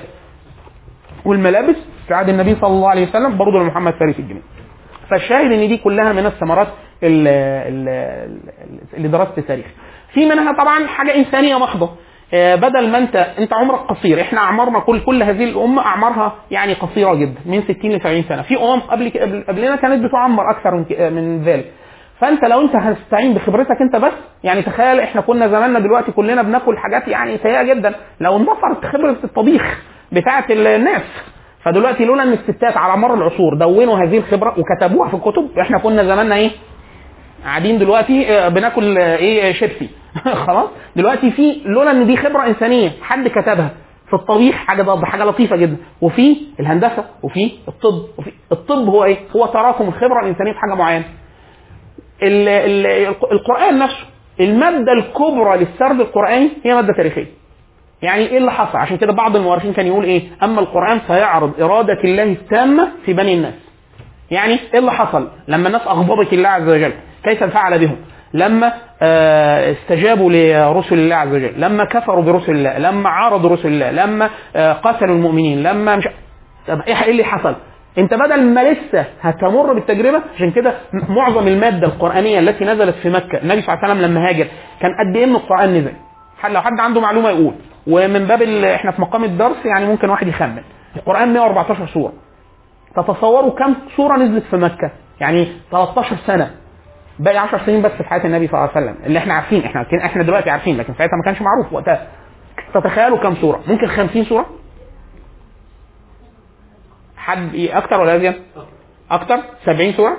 والملابس في عهد النبي صلى الله عليه وسلم برضه لمحمد فارس الجميل فالشاهد ان دي كلها من الثمرات ال- ال- ال- لدراسه التاريخ في منها طبعا حاجه انسانيه محضه آه، بدل ما انت انت عمرك قصير احنا اعمارنا كل كل هذه الامه اعمارها يعني قصيره جدا من 60 ل 70 سنه في امم قبل ك- قبل- قبلنا كانت بتعمر اكثر من ك- من ذلك فانت لو انت هتستعين بخبرتك انت بس يعني تخيل احنا كنا زماننا دلوقتي كلنا بناكل حاجات يعني سيئه جدا لو اندثرت خبره الطبيخ بتاعه الناس فدلوقتي لولا ان الستات على مر العصور دونوا هذه الخبره وكتبوها في الكتب احنا كنا زماننا ايه قاعدين دلوقتي آه، بناكل آه، ايه شيبسي خلاص دلوقتي في لولا ان دي خبره انسانيه حد كتبها في الطبيخ حاجه ضد حاجه لطيفه جدا وفي الهندسه وفي الطب وفي الطب هو ايه هو تراكم الخبره الانسانيه في حاجه معينه ال- ال- القران نفسه الماده الكبرى للسرد القراني هي ماده تاريخيه يعني ايه اللي حصل عشان كده بعض المؤرخين كان يقول ايه اما القران فيعرض اراده الله التامه في بني الناس يعني ايه اللي حصل لما الناس اغضبت الله عز وجل كيف فعل بهم لما آه، استجابوا لرسل الله عز وجل لما كفروا برسل الله لما عارضوا رسل الله لما آه، قتلوا المؤمنين لما مش طب ايه إيه اللي حصل انت بدل ما لسه هتمر بالتجربه عشان كده معظم الماده القرانيه التي نزلت في مكه النبي صلى الله عليه وسلم لما هاجر كان قد ايه من القران نزل حد- لو حد عنده معلومه يقول ومن باب ال- احنا في مقام الدرس يعني ممكن واحد يخمن القران 114 سوره تتصوروا كم سوره نزلت في مكه يعني 13 سنه باقي 10 سنين بس في حياه النبي صلى الله عليه وسلم اللي احنا عارفين احنا احنا دلوقتي عارفين لكن ساعتها ما كانش معروف وقتها تتخيلوا كم سوره ممكن 50 سوره حد ي- اكتر ولا ازيد اكتر 70 سوره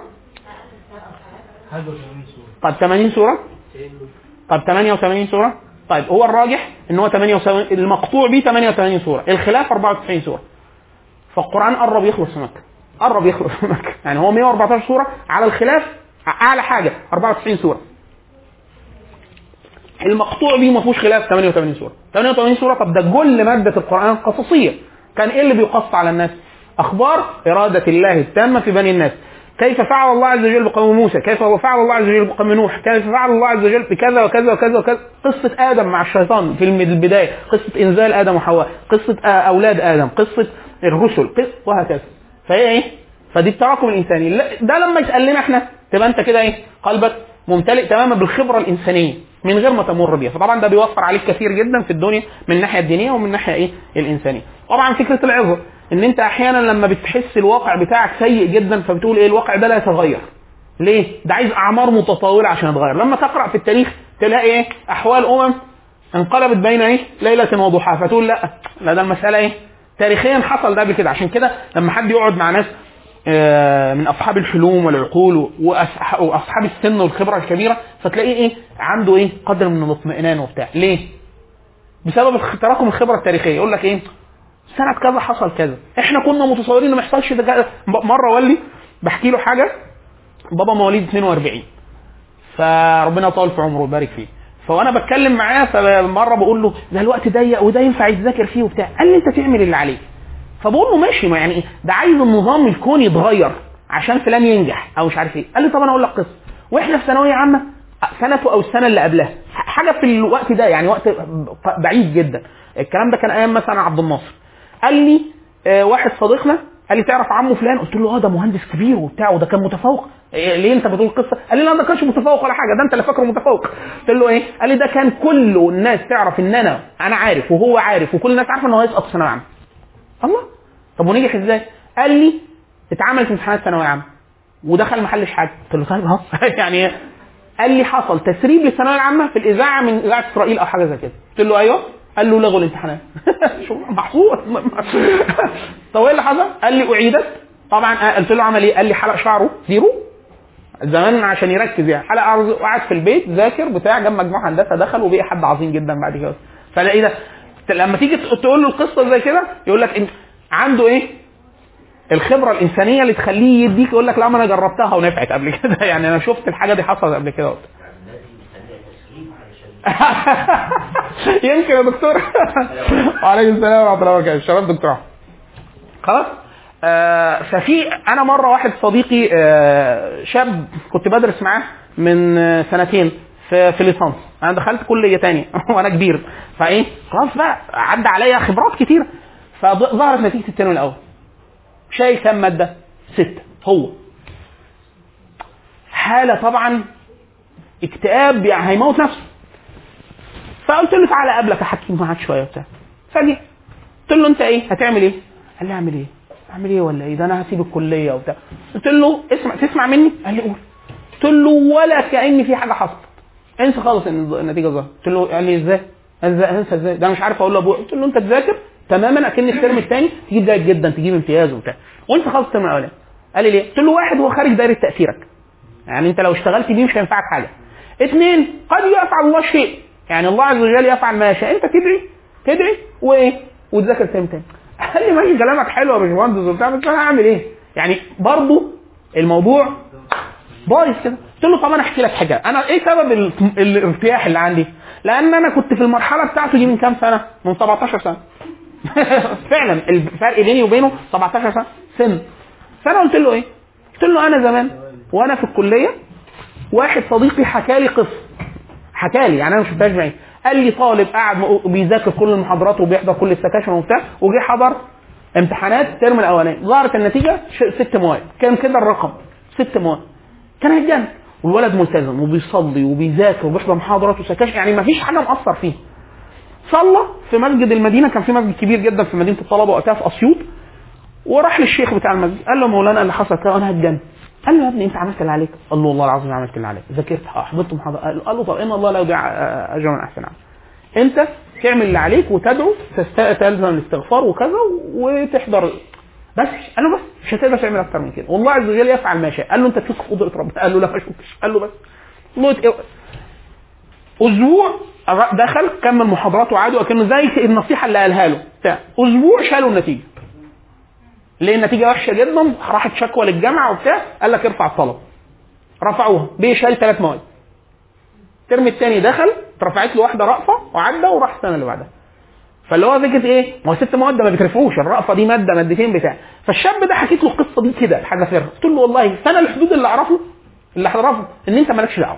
طب 80 سوره طب 88 سوره طيب هو الراجح ان هو 78 المقطوع به 88 سوره الخلاف 94 سوره فالقران قرب يخلص في مكه قرب يخلص في مكه يعني هو 114 سوره على الخلاف اعلى حاجه 94 سوره المقطوع به ما فيهوش خلاف 88 سوره 88 سوره طب ده كل ماده القران قصصيه كان ايه اللي بيقص على الناس اخبار اراده الله التامه في بني الناس كيف فعل الله عز وجل بقوم موسى كيف فعل الله عز وجل بقوم نوح كيف فعل الله عز وجل بكذا وكذا وكذا وكذا قصة آدم مع الشيطان في البداية قصة إنزال آدم وحواء قصة آه، أولاد آدم قصة الرسل قصة وهكذا فهي إيه فدي التراكم الإنساني لا- ده لما يتقال لنا إحنا تبقى أنت كده إيه قلبك ممتلئ تماما بالخبرة الإنسانية من غير ما تمر بيها فطبعا ده بيوفر عليك كثير جدا في الدنيا من الناحية الدينية ومن الناحية إيه الإنسانية طبعا فكرة العظة ان انت احيانا لما بتحس الواقع بتاعك سيء جدا فبتقول ايه الواقع ده لا يتغير ليه؟ ده عايز اعمار متطاوله عشان يتغير لما تقرا في التاريخ تلاقي ايه احوال امم انقلبت بين ايه ليله وضحاها فتقول لا لا ده المساله ايه تاريخيا حصل ده قبل كده عشان كده لما حد يقعد مع ناس آه، من اصحاب الحلوم والعقول وأصح- واصحاب السن والخبره الكبيره فتلاقيه ايه عنده ايه قدر من الاطمئنان وبتاع ليه؟ بسبب تراكم الخبره التاريخيه يقول لك ايه سنه كذا حصل كذا احنا كنا متصورين ان ما يحصلش ده كذا. مره ولي بحكي له حاجه بابا مواليد 42 فربنا يطول في عمره ويبارك فيه فوانا بتكلم معاه فمره بقول له ده الوقت ضيق وده ينفع يتذاكر فيه وبتاع قال لي انت تعمل اللي عليك فبقول له ماشي ما يعني ده عايز النظام الكوني يتغير عشان فلان ينجح او مش عارف ايه قال لي طب انا اقول لك قصه واحنا في ثانويه عامه سنته او السنه اللي قبلها حاجه في الوقت ده يعني وقت بعيد جدا الكلام ده كان ايام مثلا عبد الناصر قال لي آه، واحد صديقنا قال لي تعرف عمه فلان قلت له اه ده مهندس كبير وبتاع وده كان متفوق إيه ليه انت بتقول قصه قال لي لا ده كانش متفوق ولا حاجه ده انت اللي فاكره متفوق قلت له ايه قال لي ده كان كل الناس تعرف ان انا انا عارف وهو عارف وكل الناس عارفه ان هو هيسقط في ثانويه عامه الله طب ونجح ازاي قال لي اتعملت امتحانات ثانويه عامه ودخل ما حلش حاجه قلت له طيب اهو يعني قال لي حصل تسريب للثانويه العامه في الاذاعه من اذاعه اسرائيل او حاجه زي كده قلت له ايوه قال له لغوا الامتحانات شو محظوظ طب ايه اللي حصل؟ قال لي اعيدت طبعا آه، قلت له عمل ايه؟ قال لي حلق شعره زيرو زمان عشان يركز يعني حلق شعره وقعد في البيت ذاكر بتاع جاب مجموعه هندسه دخل وبقي حد عظيم جدا بعد كده فلا ايه ده؟ لما تيجي تقول له القصه زي كده يقول لك إن عنده ايه؟ الخبره الانسانيه اللي تخليه يديك يقول لك لا ما انا جربتها ونفعت قبل كده يعني انا شفت الحاجه دي حصلت قبل كده يمكن يا دكتور وعليكم السلام ورحمه الله وبركاته شرف دكتور خلاص آه ففي انا مره واحد صديقي آه شاب كنت بدرس معاه من آه، سنتين في في ليسانس انا دخلت كليه تانية وانا كبير فايه خلاص بقى عدى عليا خبرات كتير فظهرت نتيجه الترم الاول شايل كام ماده؟ سته هو حاله طبعا اكتئاب يعني هيموت نفسه فقلت له تعالى اقابلك احكي معاك شويه وبتاع فجي قلت له انت ايه هتعمل ايه؟ قال لي اعمل ايه؟ اعمل ايه ولا ايه؟ ده انا هسيب الكليه وبتاع قلت له اسمع تسمع مني؟ قال لي قول قلت له ولا كان في حاجه حصلت انسى خالص ان النتيجه ظهرت قلت له قال لي ازاي؟ ازاي انسى ازاي؟ ده أنا مش عارف اقول لابويا قلت له انت تذاكر تماما اكن الترم الثاني تجيب جيد جدا تجيب امتياز وبتاع وانت خلاص الترم الاولاني قال لي ليه؟ قلت له واحد هو خارج دايره تاثيرك يعني انت لو اشتغلت بيه مش هينفعك حاجه اثنين قد يفعل الله شيء يعني الله عز وجل يفعل ما يشاء انت تدعي تدعي وايه وتذاكر ترم تاني قال لي ماشي كلامك حلو يا باشمهندس وبتاع بس انا هعمل ايه؟ يعني برضه الموضوع بايظ كده قلت له طب انا احكي لك حاجه انا ايه سبب ال- الارتياح اللي عندي؟ لان انا كنت في المرحله بتاعته دي من كام سنه؟ من 17 سنه فعلا الفرق بيني وبينه 17 سنه سن فانا قلت له ايه؟ قلت له انا زمان وانا في الكليه واحد صديقي حكى لي قصه حكى لي يعني انا ما شفتهاش بعيني قال لي طالب قاعد م- بيذاكر كل المحاضرات وبيحضر كل السكاشن وبتاع وجه حضر امتحانات الترم الاولاني ظهرت النتيجه ش- ست مواد كان كده الرقم ست مواد كان هيتجنن والولد ملتزم وبيصلي وبيذاكر وبيحضر محاضرات وسكاشن يعني ما فيش حاجه مأثر فيه صلى في مسجد المدينه كان في مسجد كبير جدا في مدينه الطلبه وقتها في اسيوط وراح للشيخ بتاع المسجد قال له مولانا اللي حصل كده انا هتجنن قال له يا ابني انت عملت اللي عليك قال له والله العظيم عملت اللي عليك ذاكرت حضرت محاضره قال له- قال له طب ان الله لا يضيع آه، اجر من احسن عمل انت تعمل اللي عليك وتدعو تست- تلزم الاستغفار وكذا وتحضر بس قال له بس مش هتقدر تعمل اكتر من كده والله عز وجل يفعل ما يشاء قال له انت تشك قدره ربنا قال له لا ما اشكش قال له بس قال له اسبوع دخل كمل محاضراته وعاد وكانه زي النصيحه اللي قالها له بتاع اسبوع شالوا النتيجه ليه النتيجه وحشه جدا راحت شكوى للجامعه وبتاع قال لك ارفع الطلب رفعوها بيه شال ثلاث مواد الترم الثاني دخل اترفعت له واحده رأفه وعدى وراح السنه اللي بعدها فاللي هو فكره ايه؟ ما هو ست مواد ما بيترفعوش الرأفه دي ماده مادتين بتاع فالشاب ده حكيت له القصه دي كده حاجه فيها قلت له والله السنه الحدود اللي اعرفه اللي هعرفه ان انت مالكش دعوه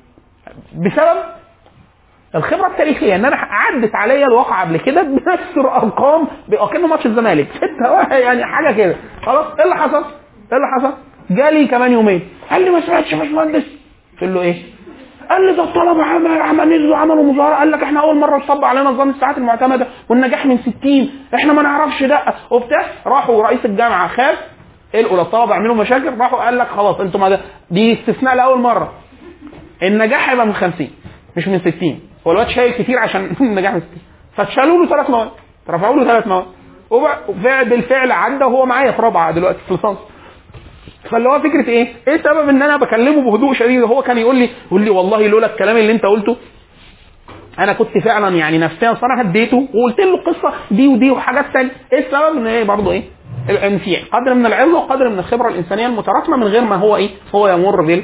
بسبب الخبره التاريخيه ان انا عدت عليا الواقع قبل كده بنفس الارقام كانه ماتش الزمالك ستة واحد يعني حاجه كده خلاص ايه اللي حصل؟ ايه اللي حصل؟ جالي كمان يومين قال لي ما سمعتش يا باشمهندس قلت له ايه؟ قال لي ده الطلبه عمل عمل نزلوا عملوا مظاهره قال لك احنا اول مره يطبق علينا نظام الساعات المعتمده والنجاح من 60 احنا ما نعرفش ده وبتاع راحوا رئيس الجامعه خاف القوا للطلبه اعملوا مشاكل راحوا قال لك خلاص انتوا ما ده دي استثناء لاول مره النجاح هيبقى من 50 مش من 60 هو الواد شايل كتير عشان النجاح من 60 فشالوا له ثلاث مواد رفعوا له ثلاث مواد وبع- وفعل بالفعل عدى وهو معايا في رابعه دلوقتي في ليسانس فاللي هو فكره ايه؟ ايه سبب ان انا بكلمه بهدوء شديد هو كان يقول لي يقول لي والله لولا الكلام اللي انت قلته انا كنت فعلا يعني نفسيا أصل انا هديته وقلت له القصه دي ودي وحاجات ثانيه ايه السبب ان ايه برضه ايه ان في قدر من العلم وقدر من الخبره الانسانيه المتراكمه من غير ما هو ايه هو يمر بال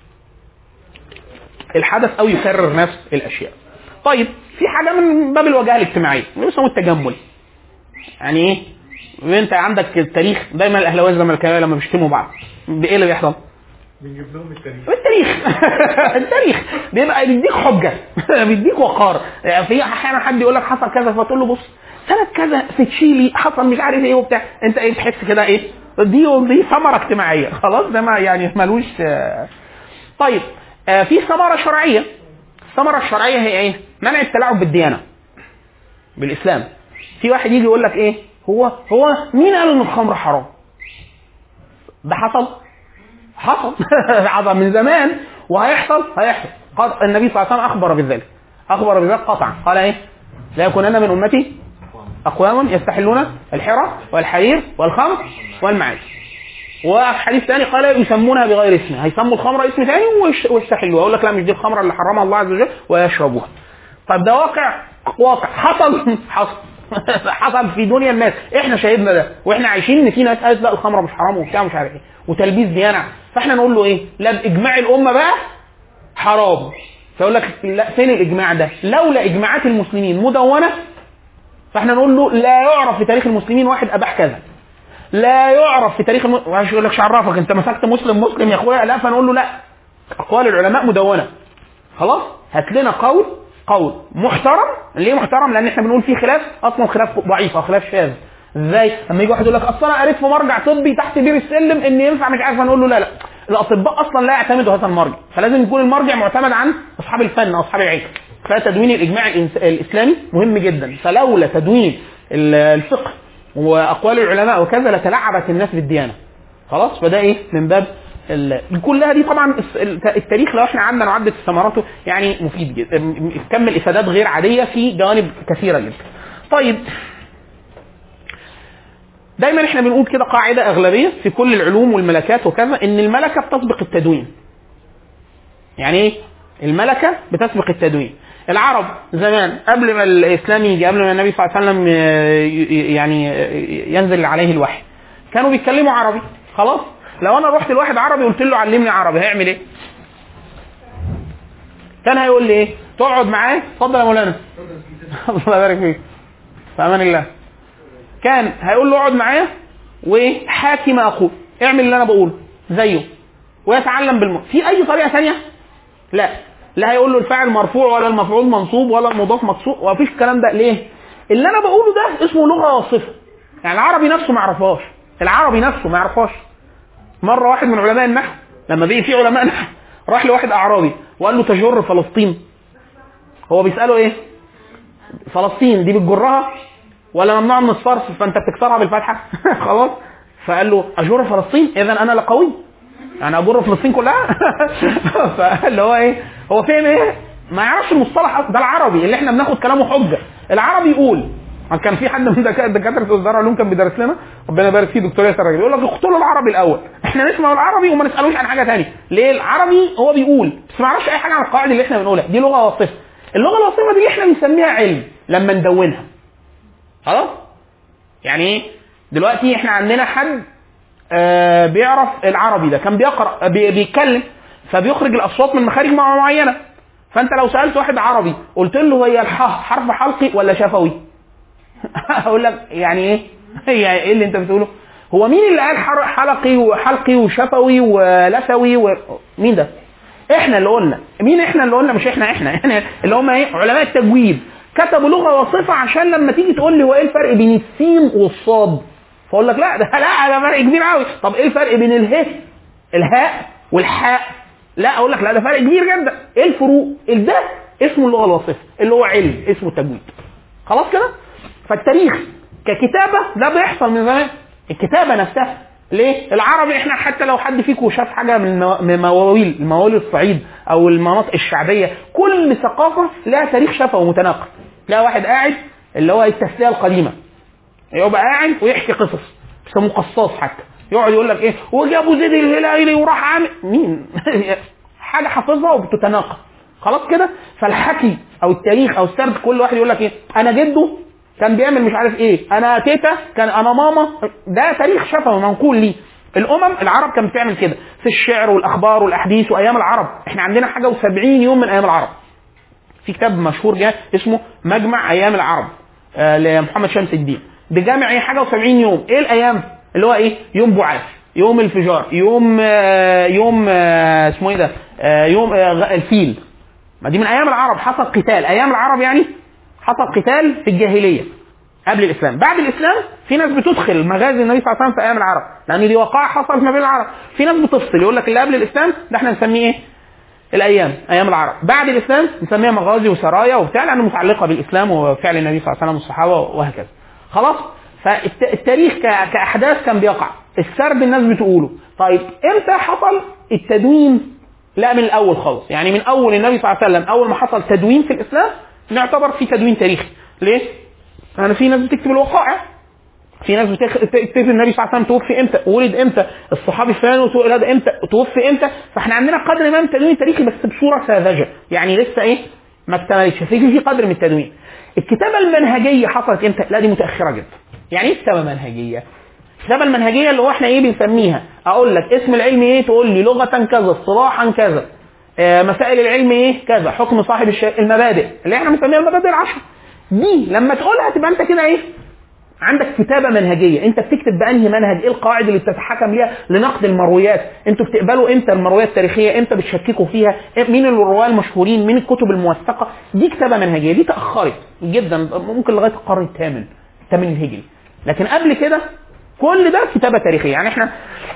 الحدث او يكرر نفس الاشياء طيب في حاجه من باب الوجاهه الاجتماعيه اللي بيسموه التجمل يعني ايه انت عندك التاريخ دايما الاهلاويه والزملكاويه لما بيشتموا بعض بايه اللي بيحصل؟ بنجيب لهم التاريخ التاريخ التاريخ بيبقى بيديك حجه بيديك وقار يعني في احيانا حد يقول لك حصل كذا فتقول له بص سنه كذا في تشيلي حصل مش عارف ايه وبتاع انت ايه تحس كده ايه دي دي ثمره اجتماعيه خلاص ده ما يعني ملوش آه. طيب آه، في ثمره شرعيه الثمره الشرعيه هي ايه؟ منع التلاعب بالديانه بالاسلام في واحد يجي يقول لك ايه هو هو مين قال ان الخمر حرام ده حصل حصل حصل من زمان وهيحصل هيحصل قال النبي صلى الله عليه وسلم اخبر بذلك اخبر بذلك قطعا قال ايه لا يكونن من امتي اقوام يستحلون الحرى والحرير والخمر والمعازف وفي حديث ثاني قال يسمونها بغير اسمها هيسموا الخمر اسم ثاني ويش- ويستحلوها يقول لك لا مش دي الخمره اللي حرمها الله عز وجل ويشربوها طب ده واقع واقع حصل حصل حصل في دنيا الناس احنا شاهدنا ده واحنا عايشين ان في ناس قالت لا الخمره مش حرام وبتاع مش عارف ايه وتلبيس ديانه فاحنا نقول له ايه لا باجماع الامه بقى حرام فيقول لك لا فين الاجماع ده لولا اجماعات المسلمين مدونه فاحنا نقول له لا يعرف في تاريخ المسلمين واحد اباح كذا لا يعرف في تاريخ الم... وعايز يقول لك شو عرفك انت مسكت مسلم مسلم يا اخويا لا فنقول له لا اقوال العلماء مدونه خلاص هات لنا قول قول محترم ليه محترم لان احنا بنقول فيه خلاف اصلا خلاف ضعيف او خلاف شاذ ازاي لما يجي واحد يقول لك اصل انا قريت في مرجع طبي تحت بير السلم ان ينفع مش عارف هنقول له لا لا الاطباء اصلا لا يعتمدوا هذا المرجع فلازم يكون المرجع معتمد عن اصحاب الفن او اصحاب العلم فتدوين الاجماع الإنس- الاسلامي مهم جدا فلولا تدوين ال- الفقه واقوال العلماء وكذا لتلعبت الناس بالديانه خلاص فده ايه من باب ال- كلها دي طبعا الس- الت- التاريخ لو احنا قعدنا نعدد ثمراته يعني مفيد جدا م- م- كم الافادات غير عاديه في جوانب كثيره جدا. طيب دايما احنا بنقول كده قاعده اغلبيه في كل العلوم والملكات وكذا ان الملكه بتسبق التدوين. يعني ايه؟ الملكه بتسبق التدوين. العرب زمان قبل ما الاسلام يجي قبل ما النبي صلى الله عليه وسلم ي- ي- يعني ينزل عليه الوحي كانوا بيتكلموا عربي خلاص لو انا رحت لواحد عربي قلت له علمني عربي هيعمل ايه؟ كان هيقول لي ايه؟ تقعد معاه اتفضل يا مولانا الله يبارك فيك في امان الله كان هيقول له اقعد معايا وحاكي ما اقول اعمل اللي انا بقوله زيه ويتعلم بالم في اي طريقه ثانيه؟ لا لا هيقول له الفاعل مرفوع ولا المفعول منصوب ولا المضاف مقصود ومفيش الكلام ده ليه؟ اللي انا بقوله ده اسمه لغه واصفه يعني العربي نفسه ما يعرفهاش العربي نفسه ما يعرفهاش مره واحد من علماء النحو لما بقي في علماء نحو راح لواحد اعرابي وقال له تجر فلسطين هو بيساله ايه؟ فلسطين دي بتجرها ولا ممنوع من الصرف فانت بتكسرها بالفتحه خلاص فقال له اجر فلسطين اذا انا لقوي يعني اجر فلسطين كلها فاللي هو ايه هو فهم ايه ما يعرفش المصطلح أصلاً. ده العربي اللي احنا بناخد كلامه حجه العربي يقول كان في حد من دكا- دكاتره وزاره العلوم كان بيدرس لنا ربنا يبارك فيه دكتور ياسر الراجل يقول لك اقتلوا العربي الاول احنا نسمع العربي وما نسالوش عن حاجه ثانيه ليه العربي هو بيقول بس ما يعرفش اي حاجه عن القواعد اللي احنا بنقولها دي لغه واصفه اللغه الواصفه دي اللي احنا بنسميها علم لما ندونها خلاص يعني ايه دلوقتي احنا عندنا حد آه بيعرف العربي ده كان بيقرا بي بيتكلم فبيخرج الاصوات من مخارج مع- معينه فانت لو سالت واحد عربي قلت له هي الحاء حرف حلقي ولا شفوي اقول لك يعني ايه هي ايه اللي انت بتقوله هو مين اللي قال حر- حلقي وحلقي وشفوي ولثوي و... مين ده احنا اللي قلنا مين احنا اللي قلنا مش احنا احنا احنا اللي هم ايه علماء التجويد كتبوا لغه وصفه عشان لما تيجي تقول لي هو ايه الفرق بين السين والصاد فاقول لك لا ده لا ده فرق كبير قوي طب ايه الفرق بين اله الهاء والحاء لا اقول لك لا ده فرق كبير جدا ايه الفروق ده اسمه اللغه الوصفه اللي هو علم اسمه التجويد خلاص كده فالتاريخ ككتابه ده بيحصل من زمان الكتابه نفسها ليه؟ العربي احنا حتى لو حد فيكم شاف حاجه من المو- من مواويل مواويل الصعيد او المناطق الشعبيه كل ثقافه لها تاريخ شفوي متناقض تلاقي واحد قاعد اللي هو التسليه القديمه يبقى قاعد ويحكي قصص بيسموه قصاص حتى يقعد يقول لك ايه وجا ابو زيد الهلالي وراح عامل مين حاجه حافظها وبتتناقض خلاص كده فالحكي او التاريخ او السرد كل واحد يقول لك ايه انا جده كان بيعمل مش عارف ايه انا تيتا كان انا ماما ده تاريخ شفوي منقول ليه الامم العرب كانت بتعمل كده في الشعر والاخبار والاحاديث وايام العرب احنا عندنا حاجه و70 يوم من ايام العرب في كتاب مشهور جاء اسمه مجمع ايام العرب آه لمحمد شمس الدين بجامع ايه حاجه و70 يوم ايه الايام اللي هو ايه يوم بعاث يوم الفجار يوم آه يوم آه اسمه ايه ده آه يوم آه غ- الفيل ما دي من ايام العرب حصل قتال ايام العرب يعني حصل قتال في الجاهليه قبل الاسلام بعد الاسلام في ناس بتدخل مغازي النبي صلى الله عليه وسلم في ايام العرب لان دي وقائع حصلت ما بين العرب في ناس بتفصل يقول لك اللي قبل الاسلام ده احنا نسميه ايه الايام ايام العرب بعد الاسلام نسميها مغازي وسرايا وبتاع لانه متعلقه بالاسلام وفعل النبي صلى الله عليه وسلم والصحابه وهكذا خلاص فالتاريخ ك- كاحداث كان بيقع السرد الناس بتقوله طيب امتى حصل التدوين لا من الاول خالص يعني من اول النبي صلى الله عليه وسلم اول ما حصل تدوين في الاسلام نعتبر في تدوين تاريخي ليه؟ انا في ناس بتكتب الوقائع في ناس بتخ- بتكتب النبي صلى الله عليه وسلم توفي امتى ولد امتى الصحابي فلان ولد امتى توفي امتى فاحنا عندنا قدر ما من التدوين التاريخي بس بصوره ساذجه يعني لسه ايه ما اكتملتش في في قدر من التدوين الكتابه المنهجيه حصلت امتى لا دي متاخره جدا يعني ايه كتابه منهجيه الكتابه المنهجيه اللي هو احنا ايه بنسميها اقول لك اسم العلم ايه تقول لي لغه كذا اصطلاحا كذا آه، مسائل العلم ايه كذا حكم صاحب الش... المبادئ اللي احنا بنسميها المبادئ العشر دي لما تقولها تبقى انت كده ايه عندك كتابه منهجيه انت بتكتب بانهي منهج ايه القواعد اللي بتتحكم ليها لنقد المرويات انتوا بتقبلوا امتى المرويات التاريخيه امتى بتشككوا فيها إيه- مين الرواه المشهورين مين الكتب الموثقه دي كتابه منهجيه دي تاخرت جدا ممكن لغايه القرن الثامن الثامن الهجري لكن قبل كده كل ده كتابه تاريخيه يعني احنا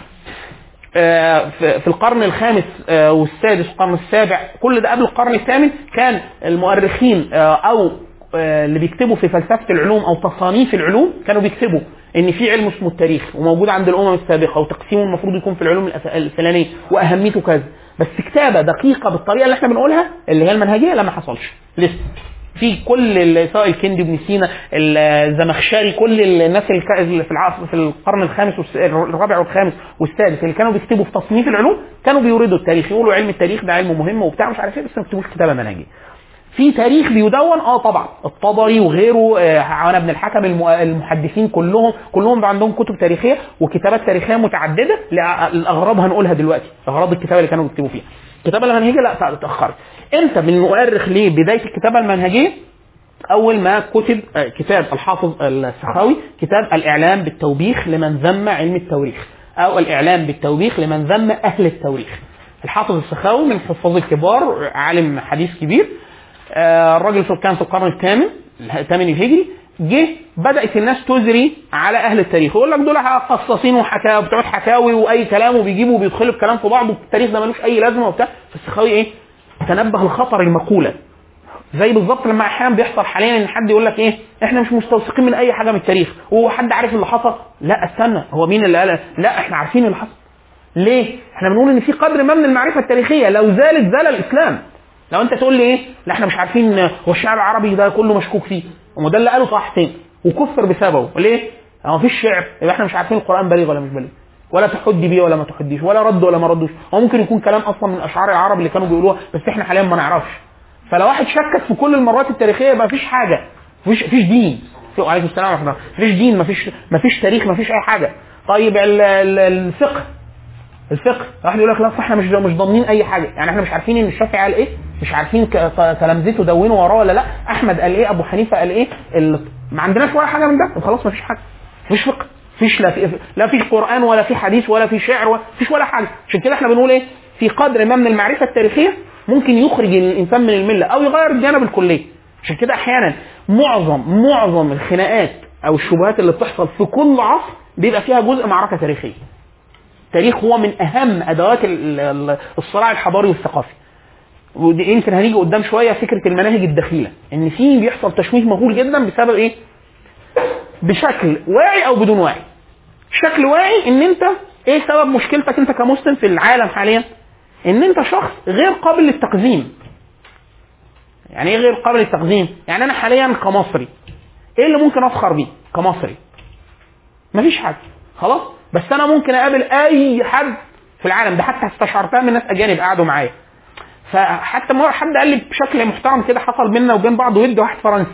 آه، في في القرن الخامس آه، والسادس والقرن السابع كل ده قبل القرن الثامن كان المؤرخين آه، او آه، اللي بيكتبوا في فلسفه العلوم او تصانيف العلوم كانوا بيكتبوا ان في علم اسمه التاريخ وموجود عند الامم السابقه وتقسيمه المفروض يكون في العلوم الأف- الفلانيه واهميته كذا بس كتابه دقيقه بالطريقه اللي احنا بنقولها اللي هي المنهجيه لا ما حصلش لسه في كل ال- سواء الكندي بن سينا الزمخشري كل الناس الك- اللي في العصر في القرن الخامس والس- الرابع والخامس والسادس اللي كانوا بيكتبوا في تصنيف العلوم كانوا بيوردوا التاريخ يقولوا علم التاريخ ده علم مهم وبتاع مش عارف ايه بس ما بيكتبوش كتابه منهجيه في تاريخ بيدون اه طبعا الطبري وغيره آه، عوان بن الحكم الم- المحدثين كلهم كلهم بقى عندهم كتب تاريخيه وكتابات تاريخيه متعدده لأ- الاغراض هنقولها دلوقتي اغراض الكتابه اللي كانوا بيكتبوا فيها الكتابه المنهجيه لا اتاخرت امتى من مؤرخ لبدايه الكتابه المنهجيه اول ما كتب آه، كتاب الحافظ السخاوي كتاب الاعلام بالتوبيخ لمن ذم علم التواريخ او الاعلام بالتوبيخ لمن ذم اهل التواريخ الحافظ السخاوي من الحفاظ الكبار عالم حديث كبير آه، الراجل في- كان في القرن الثامن الثامن الهجري جه بدات الناس تزري على اهل التاريخ يقول لك دول قصاصين وحكاوي بتوع حكاوي واي كلام وبيجيبوا وبيدخلوا الكلام في بعض والتاريخ ده ملوش اي لازمه وبتاع فالسخاوي ايه تنبه لخطر المقوله زي بالظبط لما احيانا بيحصل حاليا ان حد يقول لك ايه احنا مش مستوثقين من اي حاجه من التاريخ وهو حد عارف اللي حصل لا استنى هو مين اللي قال لا احنا عارفين اللي حصل ليه احنا بنقول ان في قدر ما من المعرفه التاريخيه لو زالت زال الاسلام لو انت تقول لي ايه لا احنا مش عارفين هو الشعر العربي ده كله مشكوك فيه وما ده اللي قاله طه حسين وكفر بسببه ليه هو مفيش شعر يبقى احنا مش عارفين القران بليغ ولا مش بليغ ولا تحدي بيه ولا ما تحديش ولا رد ولا ما ردوش هو ممكن يكون كلام اصلا من اشعار العرب اللي كانوا بيقولوها بس احنا حاليا ما نعرفش فلو واحد شكك في كل المرات التاريخيه يبقى مفيش حاجه مفيش مفيش دين وعليكم السلام ورحمه الله مفيش دين مفيش مفيش تاريخ مفيش اي حاجه طيب ال- ال- الفقه الفقه واحد يقول لك لا أصل احنا مش مش ضامنين اي حاجه يعني احنا مش عارفين ان الشافعي قال ايه مش عارفين ك- ت- تلامذته دونوا وراه ولا لا احمد قال ايه ابو حنيفه قال ايه ال... ما عندناش ولا حاجه من ده طب خلاص مفيش حاجه مفيش فقه مفيش لا في لا في قران ولا في حديث ولا في شعر ولا مفيش ولا حاجه عشان كده احنا بنقول ايه في قدر ما من المعرفه التاريخيه ممكن يخرج الانسان من المله او يغير الجانب الكلي عشان كده احيانا معظم معظم الخناقات او الشبهات اللي بتحصل في كل عصر بيبقى فيها جزء معركه تاريخيه التاريخ هو من اهم ادوات ال- ال- الصراع الحضاري والثقافي ودي يمكن هنيجي قدام شويه فكره المناهج الدخيله ان في بيحصل تشويه مهول جدا بسبب ايه؟ بشكل واعي او بدون وعي بشكل واعي ان انت ايه سبب مشكلتك انت كمسلم في العالم حاليا ان انت شخص غير قابل للتقديم يعني ايه غير قابل للتقديم يعني انا حاليا كمصري ايه اللي ممكن افخر بيه كمصري مفيش حاجه خلاص بس انا ممكن اقابل اي حد في العالم ده حتى استشعرتها من ناس اجانب قعدوا معايا فحتى مره حد قال لي بشكل محترم كده حصل بيننا وبين بعض ود واحد فرنسي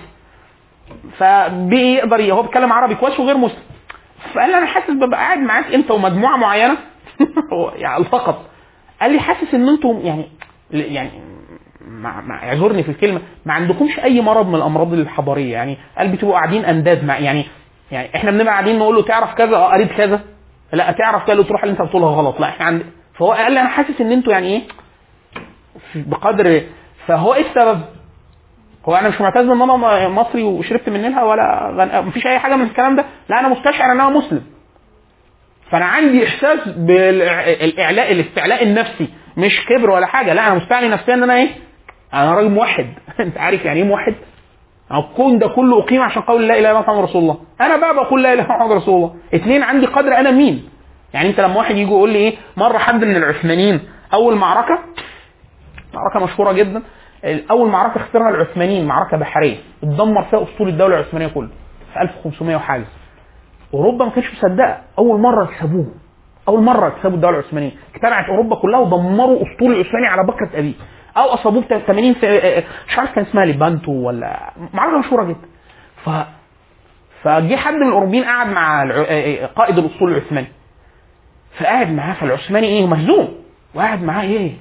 فبيقدر هو بيتكلم عربي كويس وغير مسلم فقال لي انا حاسس ببقى قاعد معاك انت ومجموعه معينه هو يعني فقط قال لي حاسس ان انتم يعني يعني مع مع اعذرني في الكلمه ما عندكمش اي مرض من الامراض الحضاريه يعني قال بتبقوا قاعدين انداد مع يعني يعني احنا بنبقى قاعدين نقول له تعرف كذا اه قريت كذا لا تعرف كذا تروح اللي انت بتقولها غلط لا احنا عند فهو قال لي انا حاسس ان انتوا يعني ايه بقدر فهو ايه السبب؟ هو انا مش معتز ان انا مصري وشربت من نيلها ولا غن... مفيش اي حاجه من الكلام ده لا انا مستشعر ان انا مسلم فانا عندي احساس بالاعلاء الاستعلاء النفسي مش كبر ولا حاجه لا انا مستعني نفسيا ان انا ايه انا راجل موحد انت عارف يعني ايه موحد الكون ده كله اقيم عشان قول لا اله الا الله محمد رسول الله انا بقى بقول لا اله الا الله محمد رسول الله اثنين عندي قدر انا مين يعني انت لما واحد يجي يقول لي ايه مره حد من العثمانيين اول معركه معركه مشهوره جدا اول معركه خسرها العثمانيين معركه بحريه اتدمر فيها اسطول الدوله العثمانيه كله في 1500 وحاجه اوروبا ما كانتش مصدقه اول مره يكسبوه اول مره يكسبوا الدوله العثمانيه اجتمعت اوروبا كلها ودمروا اسطول العثماني على بكره ابيه او اصابوه ب 80 في مش عارف كان اسمها ليبانتو ولا معركه مشهوره جدا ف فجه حد من الاوروبيين قعد مع الع... قائد الاسطول العثماني فقعد معاه فالعثماني ايه مهزوم وقعد معاه ايه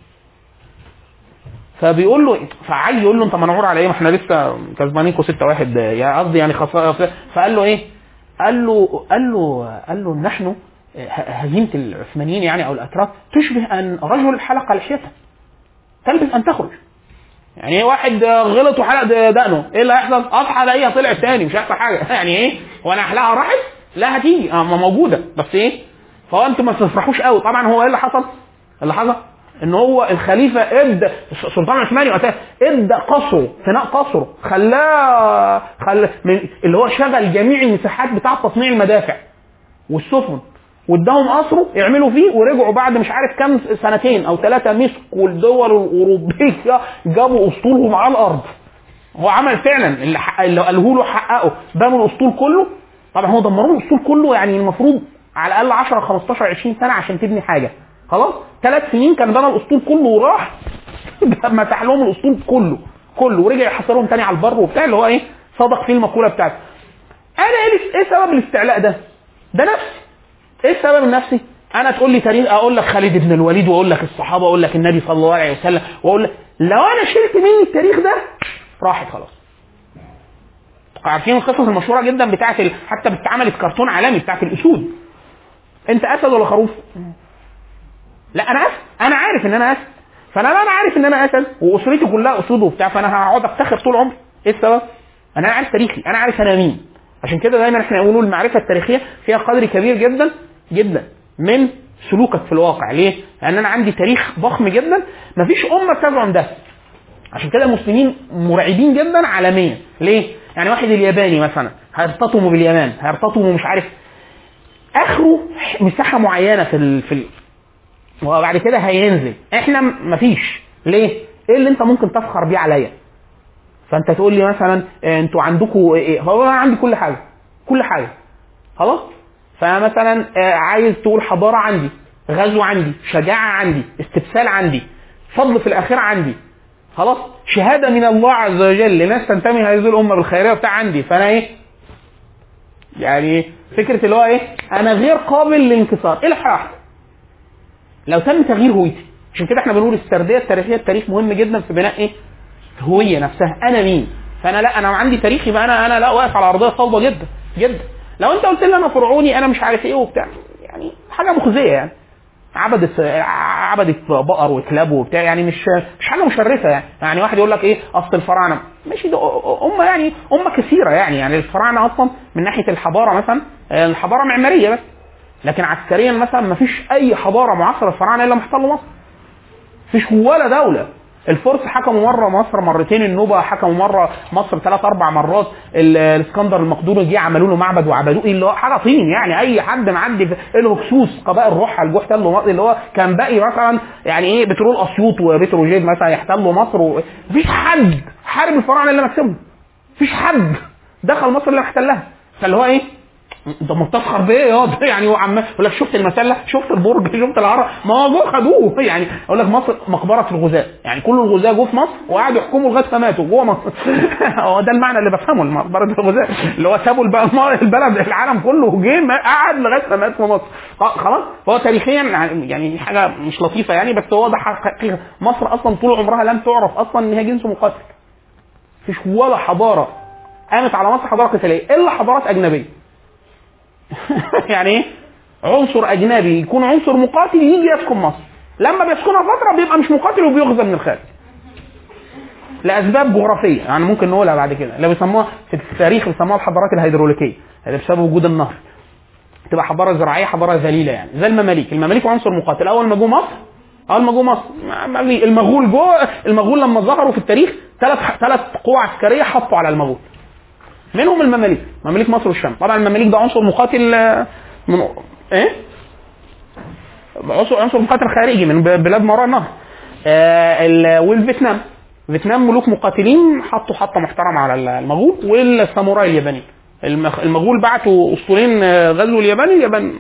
فبيقول له فعايز يقول له انت منعور على ايه ما احنا لسه كسبانينكم 6 1 يا قصدي يعني خساره فقال له ايه؟ قال له قال له قال له نحن هزيمه العثمانيين يعني او الاتراك تشبه ان رجل حلق لحيته تلبس ان تخرج يعني واحد غلط وحلق دقنه ايه اللي هيحصل؟ اصحى الاقيها طلعت تاني مش هيحصل حاجه يعني ايه؟ وانا احلقها راحت؟ لا هتيجي موجوده بس ايه؟ فهو انتم ما تفرحوش قوي طبعا هو ايه اللي حصل؟ اللي حصل ان هو الخليفه ادى السلطان العثماني وقتها ادى قصره ثناء قصره خلاه خل من اللي هو شغل جميع المساحات بتاعه تصنيع المدافع والسفن واداهم قصره يعملوا فيه ورجعوا بعد مش عارف كام سنتين او ثلاثه مسكوا الدول الاوروبيه جابوا اسطولهم على الارض هو عمل فعلا اللي, حق... اللي قاله له حققه بنوا الاسطول كله طبعا هو دمروا الاسطول كله يعني المفروض على الاقل 10 15 20 سنه عشان تبني حاجه خلاص ثلاث سنين كان بنى الاسطول كله وراح مسح لهم الاسطول كله كله ورجع يحصرهم تاني على البر وبتاع اللي هو ايه صدق فيه المقوله بتاعته انا ايه ايه سبب الاستعلاء ده؟ ده نفسي ايه السبب النفسي؟ انا تقول لي تاريخ اقول لك خالد بن الوليد واقول لك الصحابه واقول لك النبي صلى الله عليه وسلم واقول لك لو انا شلت مني التاريخ ده راحت خلاص عارفين القصص المشهوره جدا بتاعت ال... حتى اتعملت كرتون عالمي بتاعت الاسود انت اسد ولا خروف؟ لا انا اسد انا عارف ان انا اسد فانا انا عارف ان انا اسد واسرتي كلها اسود وبتاع فانا هقعد افتخر طول عمري ايه السبب؟ انا عارف تاريخي انا عارف انا مين عشان كده دايما احنا نقول المعرفه التاريخيه فيها قدر كبير جدا جدا من سلوكك في الواقع ليه؟ لان انا عندي تاريخ ضخم جدا مفيش امه بتزعم ده عشان كده المسلمين مرعبين جدا عالميا ليه؟ يعني واحد الياباني مثلا هيرتطموا باليابان هيرتطموا مش عارف اخره مساحه معينه في ال... في ال... وبعد كده هينزل احنا مفيش ليه؟ ايه اللي انت ممكن تفخر بيه عليا؟ فانت تقول لي مثلا انتوا عندكم ايه؟ هو انا عندي كل حاجه كل حاجه خلاص؟ فمثلا عايز تقول حضاره عندي غزو عندي شجاعه عندي استبسال عندي فضل في الاخره عندي خلاص شهاده من الله عز وجل لناس تنتمي هذه الامه بالخيريه بتاع عندي فانا ايه يعني فكره اللي هو ايه انا غير قابل للانكسار ايه الحق لو تم تغيير هويتي عشان كده احنا بنقول السرديه التاريخيه التاريخ مهم جدا في بناء ايه الهويه نفسها انا مين فانا لا انا عندي تاريخ يبقى انا انا لا واقف على ارضيه صلبه جدا جدا لو انت قلت لي انا فرعوني انا مش عارف ايه وبتاع يعني حاجه مخزيه يعني عبدت عبدت بقر وكلاب وبتاع يعني مش مش حاجه مشرفه يعني يعني واحد يقول لك ايه اصل الفراعنه ماشي ده امه يعني امه كثيره يعني يعني الفراعنه اصلا من ناحيه الحضاره مثلا الحضاره معماريه بس لكن عسكريا مثلا ما فيش اي حضاره معاصره الفراعنه الا محتل مصر مفيش ولا دوله الفرس حكموا مره مصر مرتين النوبه حكموا مره مصر ثلاث اربع مرات ال- الاسكندر المقدوني جه عملوا له معبد وعبدوه اللي هو حاجه طين يعني اي حد معدي في الهكسوس قبائل روحها الجوح تلوا مصر اللي هو كان باقي مثلا يعني ايه بترول اسيوط وبتروجيت مثلا يحتلوا مصر و... مفيش حد حارب الفراعنه الا مكسبهم مفيش حد دخل مصر الا محتلها فاللي هو ايه انت مستسخر بيه يا ده يعني هو عمال يقول لك شفت المسله شفت البرج شفت العرب ما هو جوه خدوه يعني اقول لك مصر مقبره الغزاة يعني كل الغزاة جوه في مصر وقعدوا يحكموا لغايه ما ماتوا جوه مصر هو ده المعنى اللي بفهمه مقبره الغزاة اللي هو سابوا الب- البلد العالم كله جه ما- قعد لغايه ما مات في مصر خ- خلاص هو تاريخيا يعني حاجه مش لطيفه يعني بس هو ده حقيقه مصر اصلا طول عمرها لم تعرف اصلا ان هي جنس مقاتل مفيش ولا حضاره قامت على مصر حضاره قتاليه الا حضارات اجنبيه يعني ايه عنصر اجنبي يكون عنصر مقاتل يجي يسكن مصر لما بيسكنها فتره بيبقى مش مقاتل وبيغزى من الخارج لاسباب جغرافيه يعني ممكن نقولها بعد كده اللي بيسموها في التاريخ بيسموها الحضارات الهيدروليكيه اللي بسبب وجود النهر تبقى حضاره زراعيه حضاره ذليله يعني زي المماليك المماليك عنصر مقاتل اول ما جو مصر اول ما جو مصر ما- ما- المغول جو المغول لما ظهروا في التاريخ ثلاث ثلاث قوى عسكريه حطوا على المغول منهم المماليك مماليك مصر والشام طبعا المماليك ده عنصر مقاتل آه، من ايه عنصر عنصر مقاتل خارجي من ب- بلاد ما وراء النهر آه ال- والفيتنام فيتنام ملوك مقاتلين حطوا حطه محترمه على المغول والساموراي اليابانيين المغ- المغول بعتوا اسطولين آه، غزوا اليابان اليابان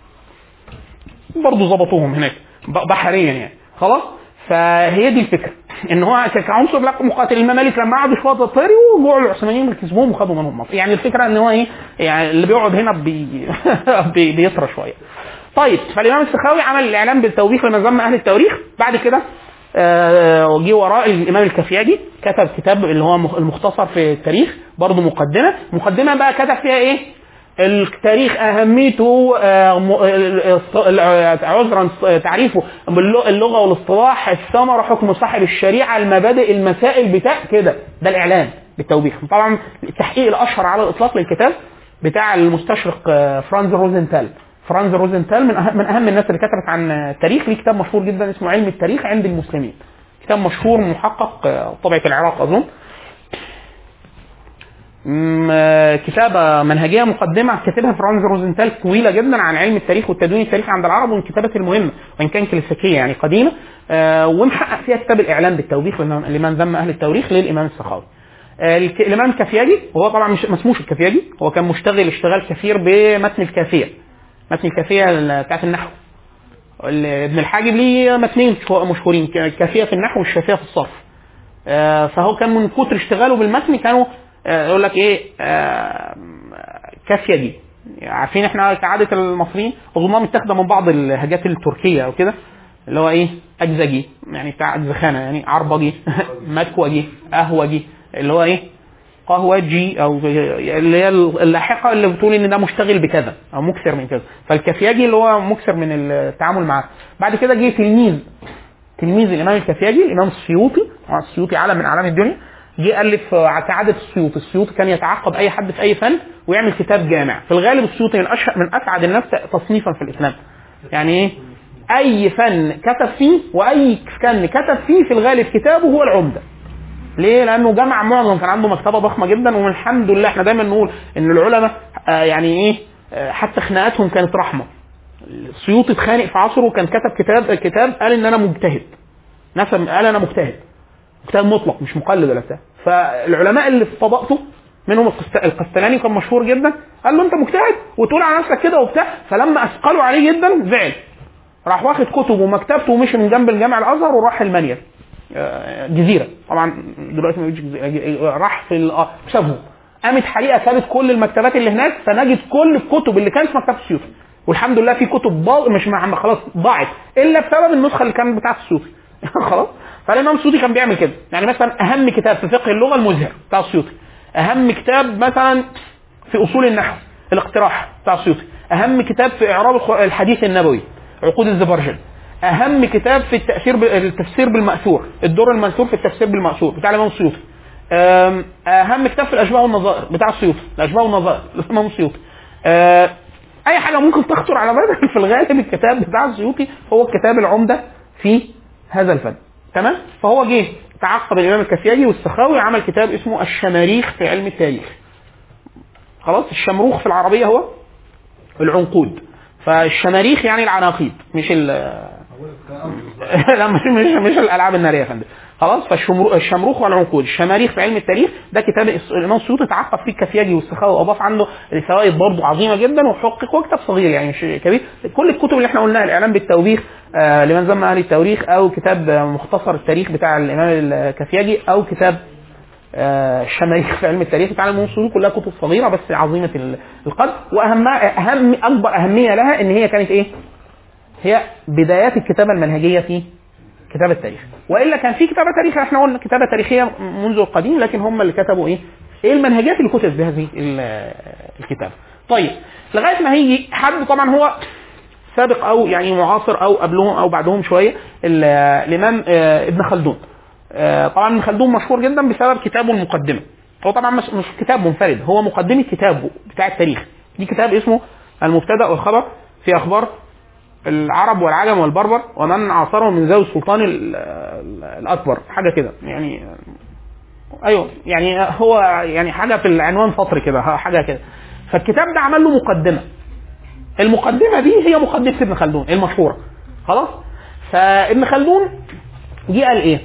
برضه ظبطوهم هناك ب- بحريا يعني خلاص فهي دي الفكره ان هو ك- كعنصر لا مقاتل الممالك لما قعدوا شويه طاروا وجوعوا العثمانيين كسبوهم وخدوا منهم مصر يعني الفكره ان هو ايه يعني اللي بيقعد هنا بي بي بيطرى شويه طيب فالامام السخاوي عمل الاعلام بالتوبيخ لمن ذم اهل التواريخ بعد كده آه، جه وراء الامام الكفياجي كتب كتاب اللي هو مخ- المختصر في التاريخ برضه مقدمه مقدمه بقى كتب فيها ايه التاريخ اهميته آه، م- ال- ال- ال- عذرا تعريفه باللغ- اللغه والاصطلاح الثمره حكم صاحب الشريعه المبادئ المسائل بتاع كده ده الاعلان بالتوبيخ طبعا التحقيق الاشهر على الاطلاق للكتاب بتاع المستشرق آه، فرانز روزنتال فرانز روزنتال من أهم, من اهم الناس اللي كتبت عن التاريخ ليه كتاب مشهور جدا اسمه علم التاريخ عند المسلمين كتاب مشهور محقق آه، طبعة العراق اظن م- آه، كتابة منهجية مقدمة كاتبها فرانز روزنتال طويلة جدا عن علم التاريخ والتدوين التاريخي عند العرب ومن الكتابات المهمة وإن كان كلاسيكية يعني قديمة آه، ومحقق فيها كتاب الإعلام بالتوبيخ لمن لمن ذم أهل التواريخ للإمام السخاوي. آه، الك- الإمام الكفياجي وهو طبعا مش ما اسموش الكفياجي هو كان مشتغل اشتغال كثير بمتن الكافية متن الكافية ال- بتاعت النحو ال- ابن الحاجب ليه متنين شو- مشهورين ك- الكافية في النحو والشافية في الصرف آه، فهو كان من كتر اشتغاله بالمتن كانوا آه، يقول لك ايه آه، كافيه دي عارفين احنا كعاده المصريين اظنها متاخده من بعض اللهجات التركيه او كده اللي هو ايه اجزجي يعني بتاع اجزخانه يعني عربجي مكوجي قهوجي اللي هو ايه قهوجي او اللي هي اللاحقه اللي بتقول ان ده مشتغل بكذا او مكثر من كذا فالكافياجي اللي هو مكثر من التعامل معاه بعد كده جه تلميذ تلميذ الامام الكفياجي الامام السيوطي طبعاً السيوطي علم من اعلام الدنيا جه الف آه، كعاده السيوطي السيوطي كان يتعقب اي حد في اي فن ويعمل كتاب جامع في الغالب السيوطي من أشهر من اسعد الناس تصنيفا في الاسلام يعني ايه اي فن كتب فيه واي فن كتب فيه في الغالب كتابه هو العمده ليه؟ لانه جمع معظم كان عنده مكتبه ضخمه جدا والحمد لله احنا دايما نقول ان العلماء آه، يعني ايه آه، حتى خناقاتهم كانت رحمه السيوطي اتخانق في عصره وكان كتب كتاب كتاب قال ان انا مجتهد نسب قال انا مجتهد مجتهد مطلق مش مقلد ولا بتاع فالعلماء اللي في طبقته منهم القست- القسطلاني كان مشهور جدا قال له انت مجتهد وتقول على نفسك كده وبتاع فلما اثقلوا عليه جدا زعل راح واخد كتبه ومكتبته ومشي من جنب الجامع الازهر وراح المنيل آه، جزيره طبعا دلوقتي ما بيجي جزيره راح في ال- آه، شافه قامت حريقه سابت كل المكتبات اللي هناك فنجد كل الكتب اللي كانت في مكتبه السيوطي والحمد لله في كتب ضاع مش مع خلاص ضاعت الا بسبب النسخه اللي كانت بتاعت السيوطي خلاص فالامام السيوطي كان بيعمل كده يعني مثلا اهم كتاب في فقه اللغه المزهر بتاع السيوطي اهم كتاب مثلا في اصول النحو الاقتراح بتاع السيوطي اهم كتاب في اعراب الخ- الحديث النبوي عقود الزبرجل اهم كتاب في التاثير ب- التفسير بالماثور الدور المنثور في التفسير بالماثور بتاع الامام السيوطي أم، اهم كتاب في الاشباه والنظائر بتاع السيوطي الاشباه والنظائر الامام السيوطي أه، اي حاجه ممكن تخطر على بالك في الغالب الكتاب بتاع السيوطي هو الكتاب العمده في هذا الفن تمام فهو جه تعقب الامام الكسياجي والسخاوي عمل كتاب اسمه الشماريخ في علم التاريخ خلاص الشمروخ في العربيه هو العنقود فالشماريخ يعني العناقيد مش ال لا مش مش مش الالعاب الناريه يا فندم خلاص فالشمروخ والعنقود الشماريخ في علم التاريخ ده كتاب الامام السيوطي تعقب فيه الكفياجي والسخاوي واضاف عنه فوائد برضه عظيمه جدا وحقق هو كتاب صغير يعني مش كبير كل الكتب اللي احنا قلناها الاعلام بالتوبيخ آه لمن ذم اهل التواريخ او كتاب آه، مختصر التاريخ بتاع الامام الكفياجي او كتاب آه، الشماريخ في علم التاريخ بتاع الامام السيوطي كلها كتب صغيره بس عظيمه ال- القدر واهمها اهم اكبر اهميه لها ان هي كانت ايه؟ هي بدايات الكتابه المنهجيه في كتاب التاريخ والا كان في كتابه تاريخيه احنا قلنا كتابه تاريخيه منذ القديم لكن هم اللي كتبوا ايه؟ ايه المنهجات اللي كتبت بهذه ال- الكتابه. طيب لغايه ما هيجي حد طبعا هو سابق او يعني معاصر او قبلهم او بعدهم شويه ال- الامام آه، ابن خلدون. آه، طبعا ابن خلدون مشهور جدا بسبب كتابه المقدمه. هو طبعا مش مش كتاب منفرد هو مقدمه كتابه بتاع التاريخ. دي كتاب اسمه المبتدا والخبر في اخبار العرب والعجم والبربر ومن عاصرهم من ذوي السلطان ال- ال- الاكبر حاجه كده يعني ايوه يعني هو يعني حاجه في العنوان سطر كده حاجه كده فالكتاب ده عمل له مقدمه المقدمه دي هي مقدمه ابن خلدون المشهوره خلاص فابن خلدون جه قال ايه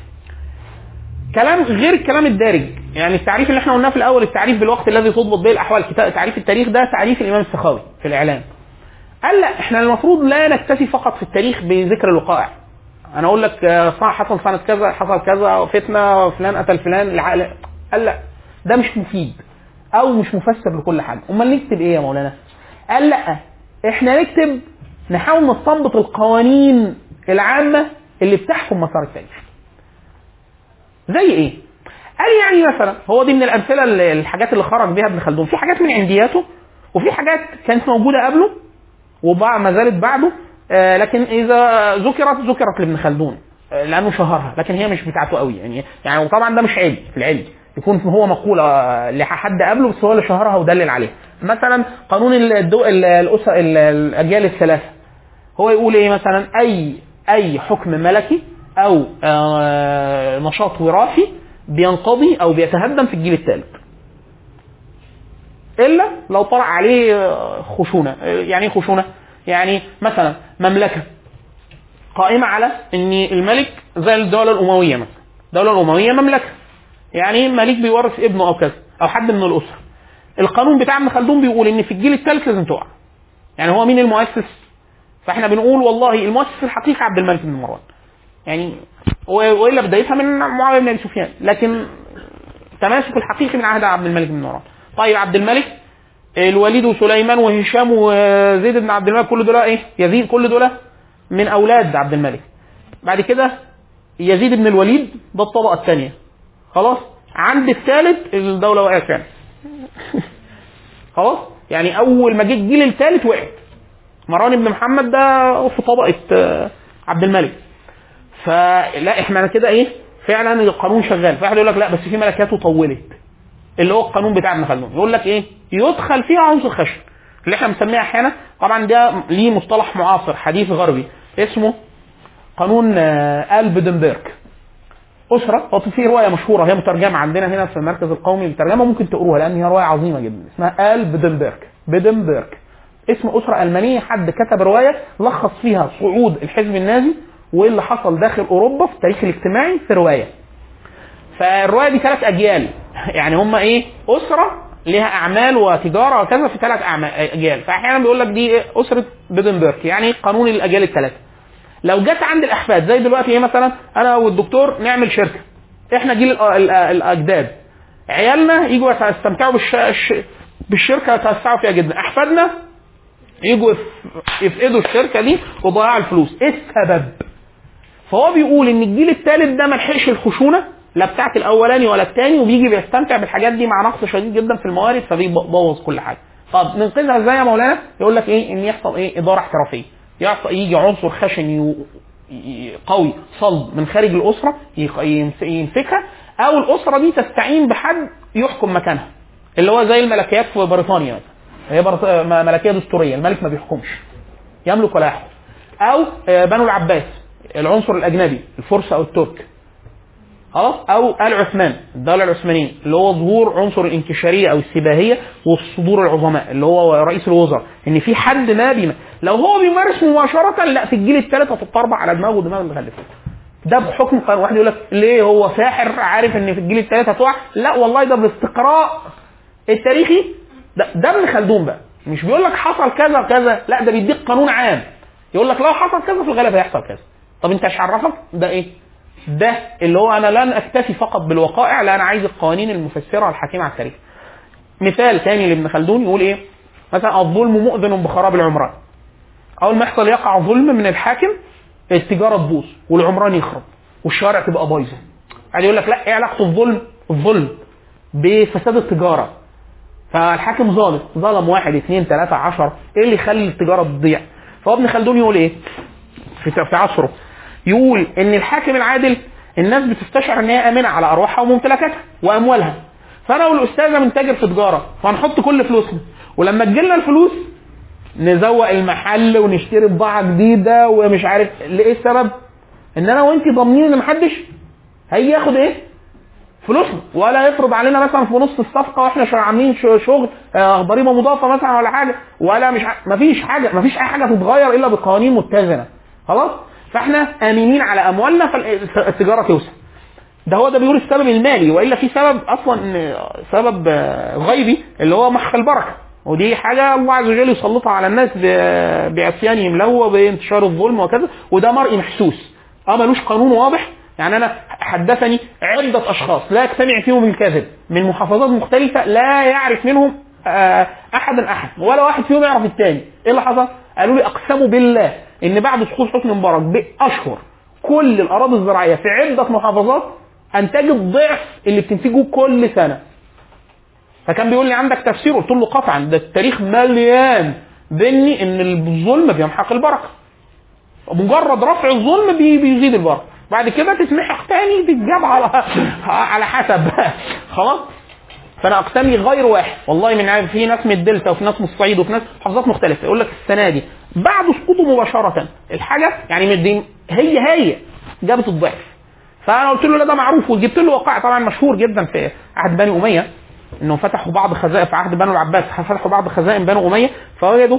كلام غير الكلام الدارج يعني التعريف اللي احنا قلناه في الاول التعريف بالوقت الذي تضبط به الاحوال كتاب تعريف التاريخ ده تعريف الامام السخاوي في الاعلام قال لا احنا المفروض لا نكتفي فقط في التاريخ بذكر الوقائع انا اقول لك آه، صح حصل سنه كذا حصل كذا فتنه فلان قتل فلان العقل قال لا ده مش مفيد او مش مفسر لكل حاجه امال نكتب ايه يا مولانا قال لا احنا نكتب نحاول نستنبط القوانين العامه اللي بتحكم مسار التاريخ زي ايه قال يعني مثلا هو دي من الامثله اللي- الحاجات اللي خرج بيها ابن خلدون في حاجات من عندياته وفي حاجات كانت موجوده قبله وبعد ما زالت بعده آه، لكن اذا ذكرت ذكرت لابن خلدون آه، لانه شهرها لكن هي مش بتاعته قوي يعني يعني وطبعا ده مش عيب في العلم يكون هو مقوله آه، لحد قبله بس هو اللي شهرها ودلل عليها مثلا قانون الدو... ال- الأسر... ال- الاجيال الثلاثه هو يقول ايه مثلا اي اي حكم ملكي او آه، نشاط وراثي بينقضي او بيتهدم في الجيل الثالث الا لو طلع عليه آه، خشونه آه، يعني ايه خشونه يعني مثلا مملكه قائمه على ان الملك زي الدوله الامويه مثلا الدوله الامويه مملكه يعني ملك بيورث ابنه او كذا او حد من الاسره القانون بتاع ابن خلدون بيقول ان في الجيل الثالث لازم تقع يعني هو مين المؤسس فاحنا بنقول والله المؤسس الحقيقي عبد الملك بن مروان يعني و- والا بدايتها من معاويه بن ابي سفيان لكن التماسك الحقيقي من عهد عبد الملك بن مروان طيب عبد الملك الوليد وسليمان وهشام وزيد بن عبد الملك كل دول ايه يزيد كل دول من اولاد عبد الملك بعد كده يزيد بن الوليد ده الطبقه الثانيه خلاص عند الثالث الدوله وقعت فعلا خلاص يعني اول ما جه الجيل الثالث وقعت مروان بن محمد ده في طبقه آه، عبد الملك فلا احنا كده ايه فعلا القانون شغال فواحد يقول لك لا بس في ملكاته طولت اللي هو القانون بتاع ابن خلدون يقول لك ايه يدخل فيها عنصر خشن اللي احنا بنسميها احيانا طبعا ده ليه مصطلح معاصر حديث غربي اسمه قانون آه، آل بدنبرج أسرة هو في رواية مشهورة هي مترجمة عندنا هنا في المركز القومي للترجمة ممكن تقروها لأن هي رواية عظيمة جدا اسمها آل بدنبرج بدنبرج اسم أسرة ألمانية حد كتب رواية لخص فيها صعود الحزب النازي وايه اللي حصل داخل اوروبا في التاريخ الاجتماعي في روايه. فالروايه دي ثلاث اجيال يعني هم ايه؟ اسره لها اعمال وتجاره وكذا في ثلاث أعمال اجيال فاحيانا بيقول لك دي إيه؟ اسره بدنبرج يعني قانون الاجيال الثلاثه. لو جت عند الاحفاد زي دلوقتي ايه مثلا انا والدكتور نعمل شركه احنا جيل الأ- الأ- الاجداد عيالنا يجوا يستمتعوا بالش... الش- بالشركه يتوسعوا فيها جدا احفادنا يجوا يف- يفقدوا الشركه دي وضياع الفلوس ايه السبب فهو بيقول ان الجيل الثالث ده ما لحقش الخشونه لا بتاعت الاولاني ولا الثاني وبيجي بيستمتع بالحاجات دي مع نقص شديد جدا في الموارد فبيبوظ كل حاجه طب ننقذها ازاي يا مولانا يقول لك ايه ان يحصل ايه اداره احترافيه يحصل يجي عنصر خشن يو- ي- قوي صلب من خارج الاسره يق- يمس- يمسكها او الاسره دي تستعين بحد يحكم مكانها اللي هو زي الملكيات في بريطانيا مثلا هي برط- م- ملكيه دستوريه الملك ما بيحكمش يملك ولا يحكم او آه، بنو العباس العنصر الاجنبي الفرس او الترك خلاص او ال عثمان الدوله العثمانيه اللي هو ظهور عنصر الانكشاريه او السباهيه والصدور العظماء اللي هو رئيس الوزراء ان في حد ما بيم... لو هو بيمارس مباشره لا في الجيل الثالث هتتطربع على دماغه ودماغ اللي خلفه ده بحكم قانون واحد يقول لك ليه هو ساحر عارف ان في الجيل الثالث هتقع لا والله ده بالاستقراء التاريخي ده ده ابن خلدون بقى مش بيقول لك حصل كذا كذا لا ده بيديك قانون عام يقول لك لو حصل كذا في الغالب هيحصل كذا طب انت ايش عرفك ده ايه ده اللي هو انا لن اكتفي فقط بالوقائع لا انا عايز القوانين المفسره الحكيمه على التاريخ مثال تاني لابن خلدون يقول ايه مثلا الظلم مؤذن بخراب العمران اول ما يحصل يقع ظلم من الحاكم التجاره تبوظ والعمران يخرب والشوارع تبقى بايظه قاعد يقول لك لا ايه علاقه الظلم الظلم بفساد التجاره فالحاكم ظالم ظلم واحد اثنين ثلاثة عشر ايه اللي يخلي التجارة تضيع فهو ابن خلدون يقول ايه في في عصره يقول ان الحاكم العادل الناس بتستشعر ان هي امنه على ارواحها وممتلكاتها واموالها فانا والاستاذه بنتاجر في تجاره فهنحط كل فلوسنا ولما تجيلنا الفلوس نزوق المحل ونشتري بضاعه جديده ومش عارف ايه السبب ان انا وانت ضامنين ان محدش هيجي ياخد ايه فلوسنا ولا يفرض علينا مثلا في نص الصفقه واحنا شو- عاملين شو- شغل آه، ضريبه مضافه مثلا ولا حاجه ولا مش ع- مفيش حاجه مفيش اي حاجه تتغير الا بقوانين متزنه خلاص فاحنا امنين على اموالنا فالتجاره توسع ده هو ده بيقول السبب المالي والا في سبب اصلا آه، سبب آه، غيبي اللي هو محق البركه ودي حاجة الله عز وجل يسلطها على الناس ب- بعصيانهم له وبانتشار الظلم وكذا وده مرئي محسوس اه ملوش قانون واضح يعني انا حدثني عدة اشخاص لا يجتمع فيهم الكذب من محافظات مختلفة لا يعرف منهم آه، احد احد ولا واحد فيهم يعرف الثاني ايه اللي حصل؟ قالوا لي اقسموا بالله ان بعد سقوط حسني مبارك باشهر كل الاراضي الزراعيه في عده محافظات انتجت ضعف اللي بتنتجه كل سنه فكان بيقول لي عندك تفسير قلت له قطعا ده التاريخ مليان ذني ان الظلم بيمحق البركه مجرد رفع الظلم بي- بيزيد البركه بعد كده تتمحق تاني تتجاب على على حسب خلاص فانا اقسامي غير واحد والله من عارف في ناس من الدلتا وفي ناس من الصعيد وفي ناس محافظات مختلفه يقول لك السنه دي بعد سقوطه مباشره الحاجه يعني من دي هي هي جابت الضعف فانا قلت له لا ده معروف وجبت له وقائع طبعا مشهور جدا في عهد بني اميه انهم فتحوا بعض خزائن في عهد بنو العباس فتحوا بعض خزائن بنو اميه فوجدوا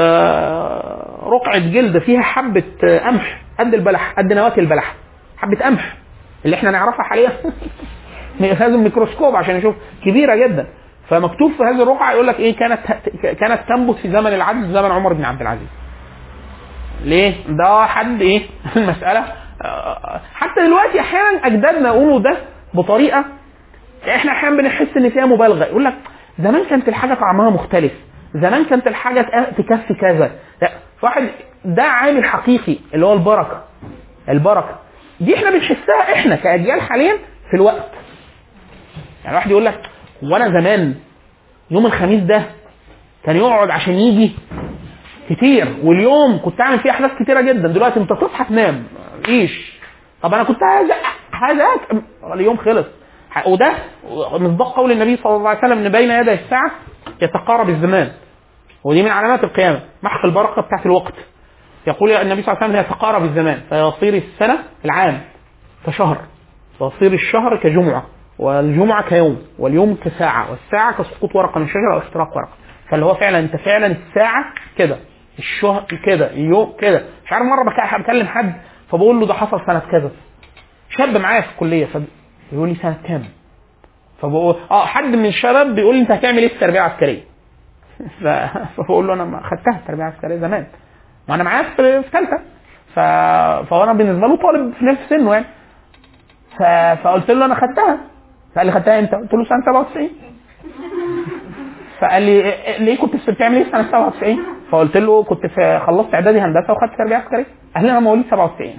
آه، رقعه جلد فيها حبه آه، قمح قد البلح قد نواه البلح حبه قمح اللي احنا نعرفها حاليا لازم ميكروسكوب عشان يشوف كبيره جدا فمكتوب في هذه الرقعه يقول لك ايه كانت كانت تنبت في زمن العدل زمن عمر بن عبد العزيز ليه؟ ده حد ايه؟ المسألة آه، حتى دلوقتي أحيانا أجدادنا يقولوا ده بطريقة احنا أحيانا بنحس إن فيها مبالغة يقول لك زمان كانت الحاجة طعمها مختلف زمان كانت الحاجة تق- تكفي كذا لا واحد ده عامل حقيقي اللي هو البركة البركة دي احنا بنحسها احنا كأجيال حاليا في الوقت يعني واحد يقول لك وانا زمان يوم الخميس ده كان يقعد عشان يجي كتير واليوم كنت اعمل فيه احداث كتيره جدا دلوقتي انت تصحى تنام ايش طب انا كنت هذا هذا اليوم خلص ح- وده مصداق قول النبي صلى الله عليه وسلم ان بين يدي الساعه يتقارب الزمان ودي من علامات القيامه محق البركه بتاعت الوقت يقول النبي صلى الله عليه وسلم يتقارب الزمان فيصير السنه العام كشهر ويصير الشهر كجمعه والجمعه كيوم واليوم كساعه والساعه كسقوط ورقه من شجره او اختراق ورقه فاللي هو فعلا انت فعلا الساعه كده الشهر كده اليوم كده مش عارف مره بك- بكلم حد فبقول له ده حصل سنه كذا شاب معايا في الكليه فبيقول لي سنه كام فبقول اه حد من الشباب بيقول لي انت هتعمل ايه في التربيه العسكريه ف... فبقول له انا ما خدتها التربيه العسكريه زمان ما انا معاه في في ثالثه ف... فانا بالنسبه له طالب في نفس سنه يعني ف... فقلت له انا خدتها فقال لي خدتها امتى؟ قلت له سنه 97 فقال لي إيه- إيه- ليه كنت بتعمل ايه سنه 97 فقلت له كنت في خلصت اعدادي هندسه وخدت تربيه عسكريه قال لي انا مواليد 97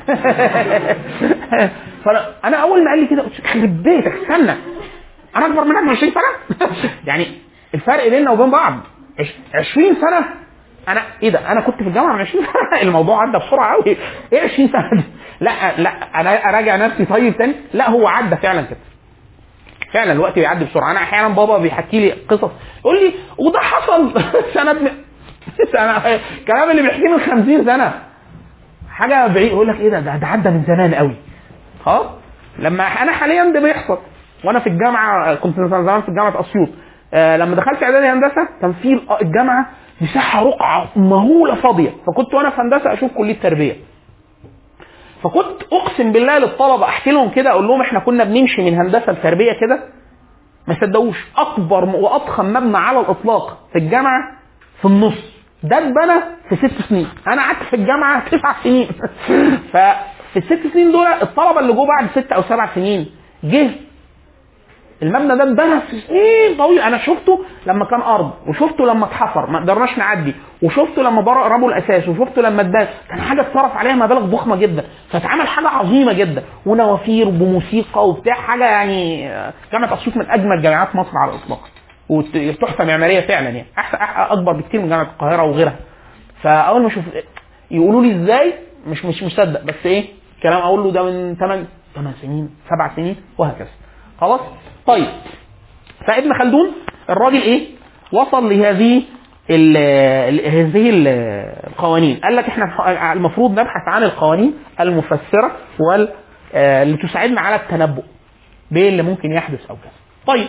فانا انا اول ما قال لي كده قلت يخرب بيتك استنى انا اكبر منك ب 20 سنه يعني الفرق بيننا وبين بعض عش- 20 سنه انا ايه ده انا كنت في الجامعه من 20 سنه الموضوع عدى بسرعه قوي ايه 20 سنه دي؟ لا لا انا اراجع نفسي طيب تاني لا هو عدى فعلا كده فعلا الوقت بيعدي بسرعه انا احيانا بابا بيحكي لي قصص يقول لي وده حصل سنه م... سنه الكلام اللي بيحكيه من 50 سنه حاجه بعيد يقول لك ايه ده ده ده عدى من زمان قوي خلاص لما انا حاليا ده بيحصل وانا في الجامعه كنت زمان في جامعه اسيوط آه لما دخلت اعدادي هندسه كان في الجامعه مساحه رقعه مهوله فاضيه فكنت وانا في هندسه اشوف كليه تربيه فكنت اقسم بالله للطلبه احكي لهم كده اقول لهم احنا كنا بنمشي من هندسه لتربيه كده ما يصدقوش اكبر واضخم مبنى على الاطلاق في الجامعه في النص ده اتبنى في ست سنين انا قعدت في الجامعه تسع سنين ففي الست سنين دول الطلبه اللي جوه بعد ست او سبع سنين جه المبنى ده اتبنى في سنين طويله انا شفته لما كان ارض وشفته لما اتحفر ما قدرناش نعدي وشفته لما بر- رموا الاساس وشفته لما اتبنى كان حاجه اتصرف عليها مبالغ ضخمه جدا فاتعمل حاجه عظيمه جدا ونوافير بموسيقى وبتاع حاجه يعني آه، جامعه اسيوط من اجمل جامعات مصر على الاطلاق وتحفه معماريه فعلا يعني احسن أح- اكبر بكتير من جامعه القاهره وغيرها فاول ما اشوف يقولوا لي ازاي مش مش مصدق بس ايه كلام اقول له ده من 8 8 سنين 7 سنين وهكذا خلاص طيب فابن خلدون الراجل ايه وصل لهذه ال ال- هذه ال- القوانين قال لك احنا المفروض نبحث عن القوانين المفسره وال آه، اللي تساعدنا على التنبؤ بايه اللي ممكن يحدث او كذا طيب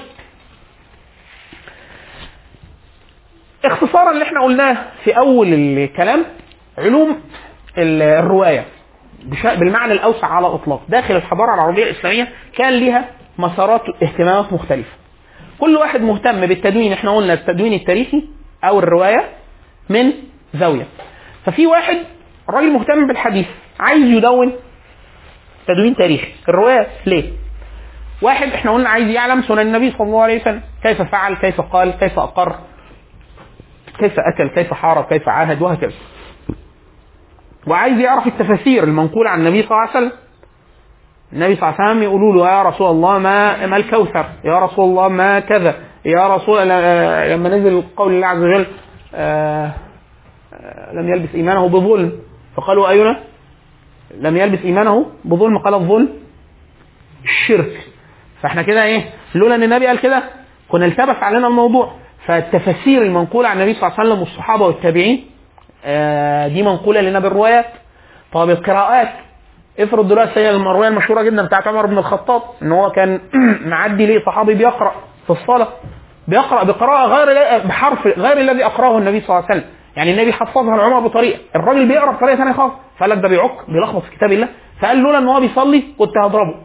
اختصارا اللي احنا قلناه في اول الكلام علوم ال- الروايه بش- بالمعنى الاوسع على الاطلاق داخل الحضاره العربيه الاسلاميه كان ليها مسارات اهتمامات مختلفه كل واحد مهتم بالتدوين احنا قلنا التدوين التاريخي او الروايه من زاويه ففي واحد راجل مهتم بالحديث عايز يدون تدوين تاريخي الروايه ليه واحد احنا قلنا عايز يعلم سنن النبي صلى الله عليه وسلم كيف فعل كيف قال كيف اقر كيف اكل كيف حارب كيف عاهد وهكذا وعايز يعرف التفاسير المنقولة عن النبي صلى الله عليه وسلم النبي صلى الله عليه وسلم يقولوا له يا رسول الله ما ما الكوثر يا رسول الله ما كذا يا رسول الله لما نزل قول الله عز وجل آه، آه، لم يلبس ايمانه بظلم فقالوا اينا لم يلبس ايمانه بظلم قال الظلم الشرك فاحنا كده ايه لولا ان النبي قال كده كنا التبس علينا الموضوع فالتفاسير المنقوله عن النبي صلى الله عليه وسلم والصحابه والتابعين آه، دي منقوله لنا بالروايات طب القراءات افرض دلوقتي هي الروايه المشهوره جدا بتاعت عمر بن الخطاب ان هو كان معدي ليه صحابي بيقرا في الصلاه بيقرا بقراءه غير بحرف غير الذي اقراه النبي صلى الله عليه وسلم يعني النبي حفظها لعمر بطريقه الراجل بيقرا بطريقه ثانيه خالص فقال لك ده بيعك بيلخبط في كتاب الله فقال لولا ان هو بيصلي كنت هضربه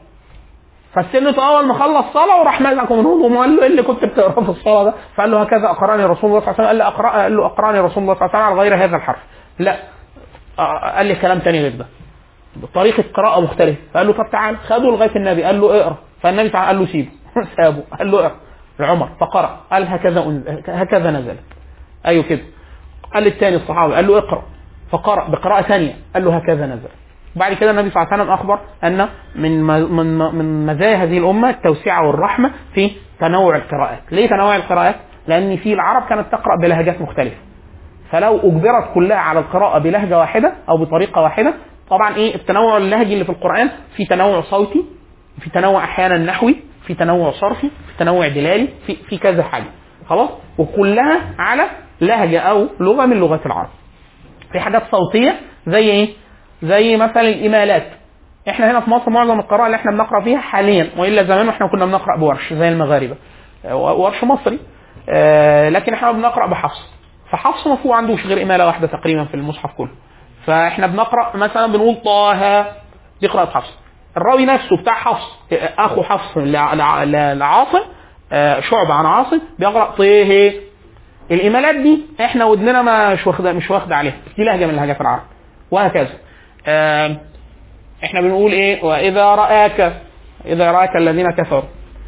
فالسنة اول ما خلص صلاه وراح مازق من هدومه وقال له ايه اللي كنت بتقراه في الصلاه ده؟ فقال له هكذا اقراني رسول الله صلى الله عليه وسلم قال له اقرا قال له اقراني رسول الله صلى الله عليه وسلم على غير هذا الحرف لا آه، قال لي كلام تاني غير ده بطريقه قراءه مختلفه فقال له طب تعال خده لغايه النبي قال له اقرا فالنبي تعالى قال له سيبه سابه قال له اقرا لعمر فقرا قال هكذا أنزل هكذا نزلت ايوه كده قال للثاني الصحابي قال له اقرا فقرا بقراءه ثانيه قال له هكذا نزل بعد كده النبي صلى الله عليه وسلم اخبر ان من من من مزايا هذه الامه التوسعه والرحمه في تنوع القراءات، ليه تنوع القراءات؟ لان في العرب كانت تقرا بلهجات مختلفه. فلو اجبرت كلها على القراءه بلهجه واحده او بطريقه واحده طبعا ايه التنوع اللهجي اللي في القران في تنوع صوتي في تنوع احيانا نحوي في تنوع صرفي في تنوع دلالي في في كذا حاجه خلاص وكلها على لهجه او لغه من لغات العرب في حاجات صوتيه زي ايه زي مثلا الامالات احنا هنا في مصر معظم القراءه اللي احنا بنقرا فيها حاليا والا زمان احنا كنا بنقرا بورش زي المغاربه آه، ورش مصري آه، لكن احنا بنقرا بحفص فحفص ما فيه عندوش غير اماله واحده تقريبا في المصحف كله فاحنا بنقرا مثلا بنقول طه دي قراءه حفص الراوي نفسه بتاع حفص آه، اخو حفص لع- لع- لع- لعاصم آه، شعبة عن عاصم بيقرا طه الإيميلات دي احنا ودننا مش واخده مش واخده عليها دي لهجه من لهجات العرب وهكذا آم، احنا بنقول ايه واذا راك اذا راك الذين كفروا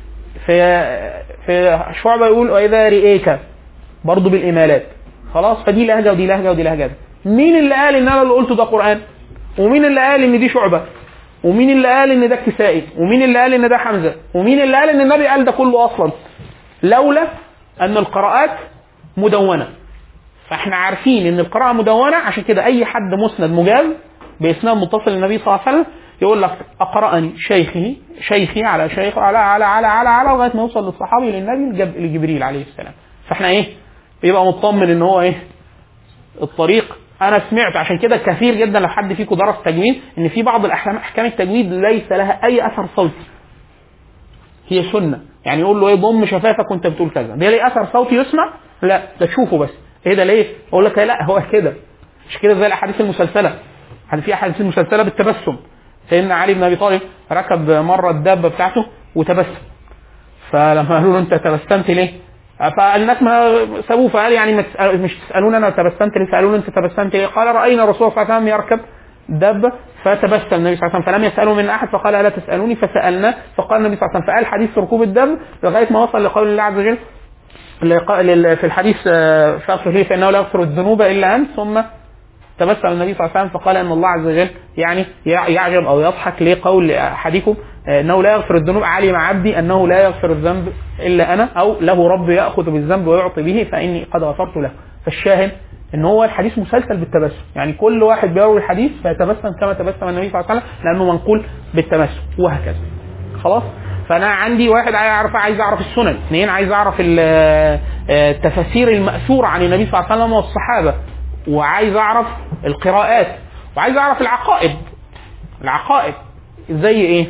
في في شعبه يقول واذا رئيك برضه بالايميلات خلاص فدي لهجه ودي لهجه ودي لهجه مين اللي قال ان انا اللي قلته ده قران ومين اللي قال ان دي شعبه ومين اللي قال ان ده الكسائي ومين اللي قال ان ده حمزه ومين اللي قال ان النبي قال ده كله اصلا لولا ان القراءات مدونه فاحنا عارفين ان القراءه مدونه عشان كده اي حد مسند مجاز باسناد متصل للنبي صلى الله عليه وسلم يقول لك اقراني شيخي شيخي على شيخ على على على على على لغايه ما يوصل للصحابي للنبي لجب- لجبريل عليه السلام فاحنا ايه يبقى مطمن ان هو ايه الطريق انا سمعت عشان كده كثير جدا لو حد فيكم درس تجويد ان في بعض الاحكام احكام التجويد ليس لها اي اثر صوتي هي سنه يعني يقول له ايه ضم شفافك وانت بتقول كذا ده ليه اثر صوتي يسمع لا ده تشوفه بس ايه ده ليه اقول لك لا هو كده مش كده زي الاحاديث المسلسله هل في احاديث مسلسله بالتبسم سيدنا علي بن ابي طالب ركب مره الدابه بتاعته وتبسم فلما قالوا له انت تبسمت ليه؟ فالناس ما سابوه فقال يعني ما تسأل مش تسالون انا تبسمت ليه؟ سالوني انت تبسمت ليه؟ قال راينا الرسول صلى الله عليه وسلم يركب دابه فتبسم النبي صلى الله عليه وسلم فلم يساله من احد فقال الا تسالوني فسالناه فقال النبي صلى الله عليه وسلم فقال حديث ركوب الدب لغايه ما وصل لقول الله عز وجل لق- في الحديث آه، فاغفر لي فانه لا يغفر الذنوب الا انت ثم تبسم النبي صلى الله عليه وسلم فقال ان الله عز وجل يعني يع- يعجب او يضحك لقول احدكم آه، انه لا يغفر الذنوب علم عبدي انه لا يغفر الذنب الا انا او له رب ياخذ بالذنب ويعطي به فاني قد غفرت له فالشاهد ان هو الحديث مسلسل بالتبسم يعني كل واحد بيروي الحديث فيتبسم كما تبسم النبي صلى الله عليه وسلم لانه منقول بالتبسم وهكذا خلاص فانا عندي واحد عايز اعرف عايز اعرف السنن اثنين عايز اعرف ال- آه، التفاسير الماثوره عن النبي صلى الله عليه وسلم والصحابه وعايز اعرف القراءات وعايز اعرف العقائد العقائد زي ايه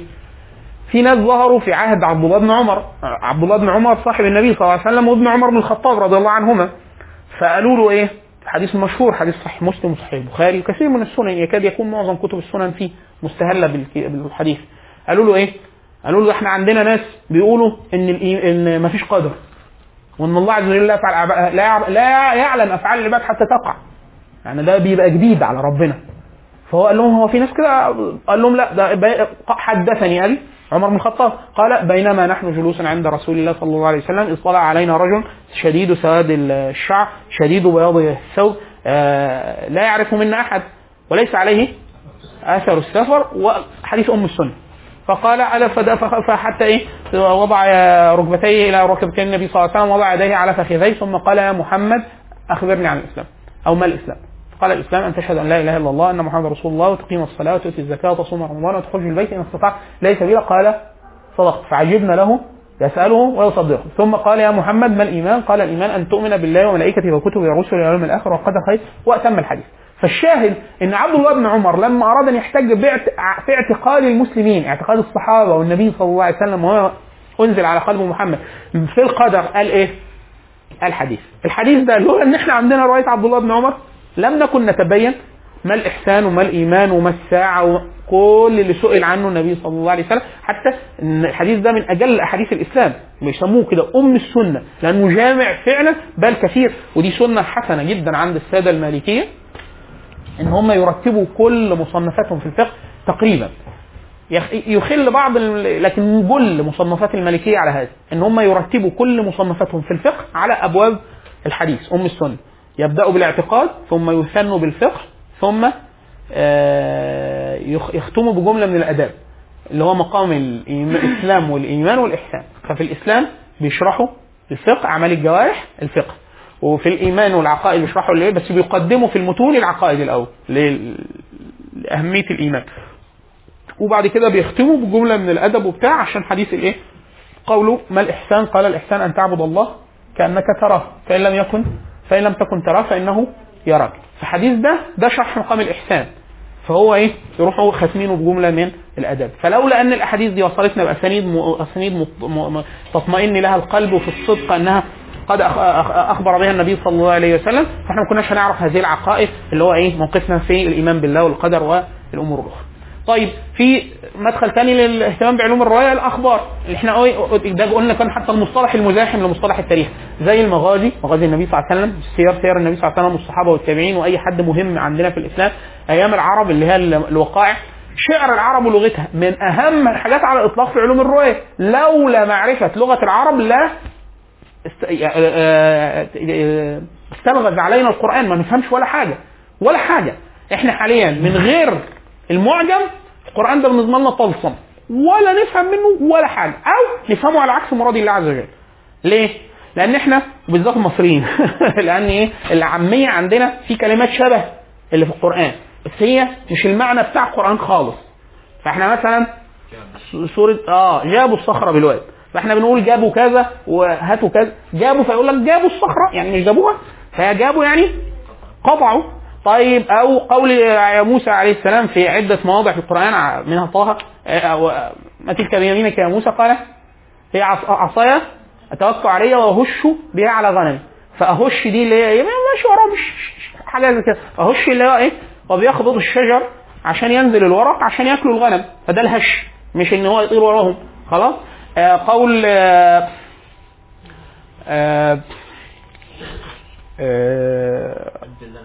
في ناس ظهروا في عهد عبد الله بن عمر عبد الله بن عمر صاحب النبي صلى الله عليه وسلم وابن عمر بن الخطاب رضي الله عنهما فقالوا له ايه حديث مشهور حديث صحيح مسلم وصحيح البخاري وكثير من السنن يكاد يكون معظم كتب السنن فيه مستهله بالك- بالحديث قالوا له ايه قالوا له احنا عندنا ناس بيقولوا ان الإي- ان ما فيش قدر وان الله عز وجل لا يفعل أعب- لا يع- لا يعلم افعال العباد حتى تقع يعني ده بيبقى جديد على ربنا فهو قال لهم هو في ناس كده قال لهم لا ده بي- حدثني قال عمر بن الخطاب قال بينما نحن جلوس عند رسول الله صلى الله عليه وسلم اذ طلع علينا رجل شديد سواد الشعر شديد بياض الثوب آه، لا يعرف منا احد وليس عليه اثر السفر وحديث ام السنه فقال على فد- فخ- فحتى ايه وضع ركبتيه الى ركبتي النبي صلى الله عليه وسلم وضع يديه على فخذيه ثم قال يا محمد اخبرني عن الاسلام او ما الاسلام قال الاسلام ان تشهد ان لا اله الا الله ان محمد رسول الله وتقيم الصلاه وتؤتي الزكاه وتصوم رمضان وتخرج من البيت ان استطعت لا سبيل قال صدقت فعجبنا له يساله ويصدقه ثم قال يا محمد ما الايمان قال الايمان ان تؤمن بالله وملائكته وكتبه ورسله واليوم الاخر وقدر خير واتم الحديث فالشاهد ان عبد الله بن عمر لما اراد ان يحتج باعت- في اعتقاد المسلمين اعتقاد الصحابه والنبي صلى الله عليه وسلم وهو انزل على قلب محمد في القدر قال ايه؟ الحديث الحديث ده لولا ان احنا عندنا روايه عبد الله بن عمر لم نكن نتبين ما الاحسان وما الايمان وما الساعه وكل اللي سئل عنه النبي صلى الله عليه وسلم حتى ان الحديث ده من اجل احاديث الاسلام بيسموه كده ام السنه لانه جامع فعلا بل كثير ودي سنه حسنه جدا عند الساده المالكيه ان هم يرتبوا كل مصنفاتهم في الفقه تقريبا يخ- يخل بعض ال- لكن كل مصنفات المالكيه على هذا ان هم يرتبوا كل مصنفاتهم في الفقه على ابواب الحديث ام السنه يبداوا بالاعتقاد ثم يثنوا بالفقه ثم آه، يخ- يختموا بجمله من الاداب اللي هو مقام الإيم- الاسلام والايمان والاحسان ففي الاسلام بيشرحوا الفقه اعمال الجوارح الفقه وفي الايمان والعقائد بيشرحوا الايه بس بيقدموا في المتون العقائد الاول ل- لاهميه الايمان وبعد كده بيختموا بجمله من الادب وبتاع عشان حديث الايه؟ قوله ما الاحسان؟ قال الاحسان ان تعبد الله كانك تراه فان لم يكن فان لم تكن تراه فانه يراك. فالحديث ده ده شرح مقام الاحسان. فهو ايه؟ يروحوا ختمينه بجمله من الاداب، فلولا ان الاحاديث دي وصلتنا باسانيد م... اسانيد م... م... م... تطمئن لها القلب وفي الصدق انها قد أخ... أخ... اخبر بها النبي صلى الله عليه وسلم فاحنا ما كناش هنعرف هذه العقائد اللي هو ايه موقفنا في الايمان بالله والقدر والامور الاخرى. طيب في مدخل ثاني للاهتمام بعلوم الروايه الاخبار اللي احنا قوي- ده قلنا كان حتى المصطلح المزاحم لمصطلح التاريخ زي المغازي مغازي النبي صلى الله عليه وسلم سير سير النبي صلى الله عليه وسلم والصحابه والتابعين واي حد مهم عندنا في الاسلام ايام العرب اللي هي ال- الوقائع شعر العرب ولغتها من اهم الحاجات على الاطلاق في علوم الروايه لولا معرفه لغه العرب لا است- آه، آه، استلغز علينا القران ما نفهمش ولا حاجه ولا حاجه احنا حاليا من غير المعجم القران ده بالنسبه لنا طلسم ولا نفهم منه ولا حاجه او نفهمه على عكس مراد الله عز وجل ليه لان احنا وبالذات المصريين لان ايه العاميه عندنا في كلمات شبه اللي في القران بس هي مش المعنى بتاع القران خالص فاحنا مثلا سورة اه جابوا الصخرة بالواد فاحنا بنقول جابوا كذا وهاتوا كذا جابوا فيقول لك جابوا الصخرة يعني مش جابوها فهي جابوا يعني قطعوا طيب او قول موسى عليه السلام في عده مواضع في القران ع- منها طه آه، و- ما تلك بيمينك يا موسى قال هي عص- عصايا اتوكل عليها واهش بها على غنمي فاهش دي اللي هي إيه؟ ماشي وراه مش حاجه زي كده اهش اللي هو ايه هو بيخبط الشجر عشان ينزل الورق عشان ياكلوا الغنم فده الهش مش ان هو يطير وراهم خلاص آه قول آه آه آه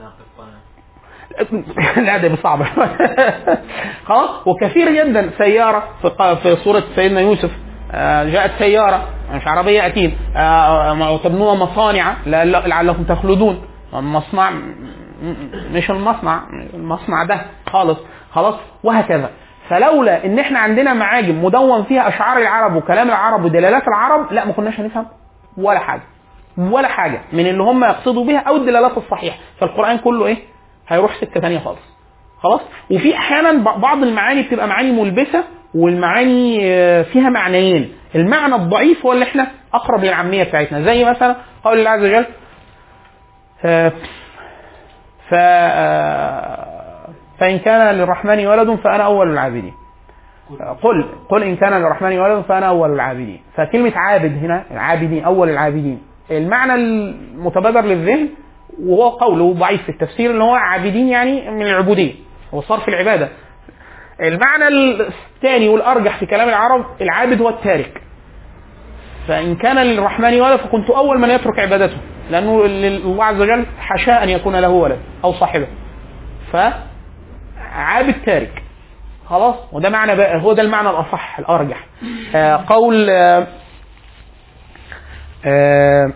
لا ده صعب خلاص وكثير جدا سيارة في ق- في سورة سيدنا يوسف آه، جاءت سيارة مش عربية أكيد آه، وتبنون مصانع لعل- لعلكم تخلدون المصنع م- م- مش المصنع المصنع ده خالص خلاص وهكذا فلولا ان احنا عندنا معاجم مدون فيها اشعار العرب وكلام العرب ودلالات العرب لا ما كناش هنفهم ولا حاجه ولا حاجه من اللي هم يقصدوا بها او الدلالات الصحيحه فالقران كله ايه هيروح سكه ثانيه خالص خلاص وفي احيانا ب- بعض المعاني بتبقى معاني ملبسه والمعاني آه، فيها معنيين المعنى الضعيف هو اللي احنا اقرب للعاميه بتاعتنا زي مثلا قول الله عز وجل آه، ف آه، فان كان للرحمن ولد فانا اول العابدين قل قل ان كان للرحمن ولد فانا اول العابدين فكلمه عابد هنا العابدين اول العابدين المعنى المتبادر للذهن وهو قوله ضعيف في التفسير اللي هو عابدين يعني من العبوديه هو صرف العباده المعنى الثاني والارجح في كلام العرب العابد هو التارك فان كان للرحمن ولد فكنت اول من يترك عبادته لانه الله عز وجل حاشاه ان يكون له ولد او صاحبه فعابد تارك خلاص وده معنى بقى هو ده المعنى الاصح الارجح آه قول آه آه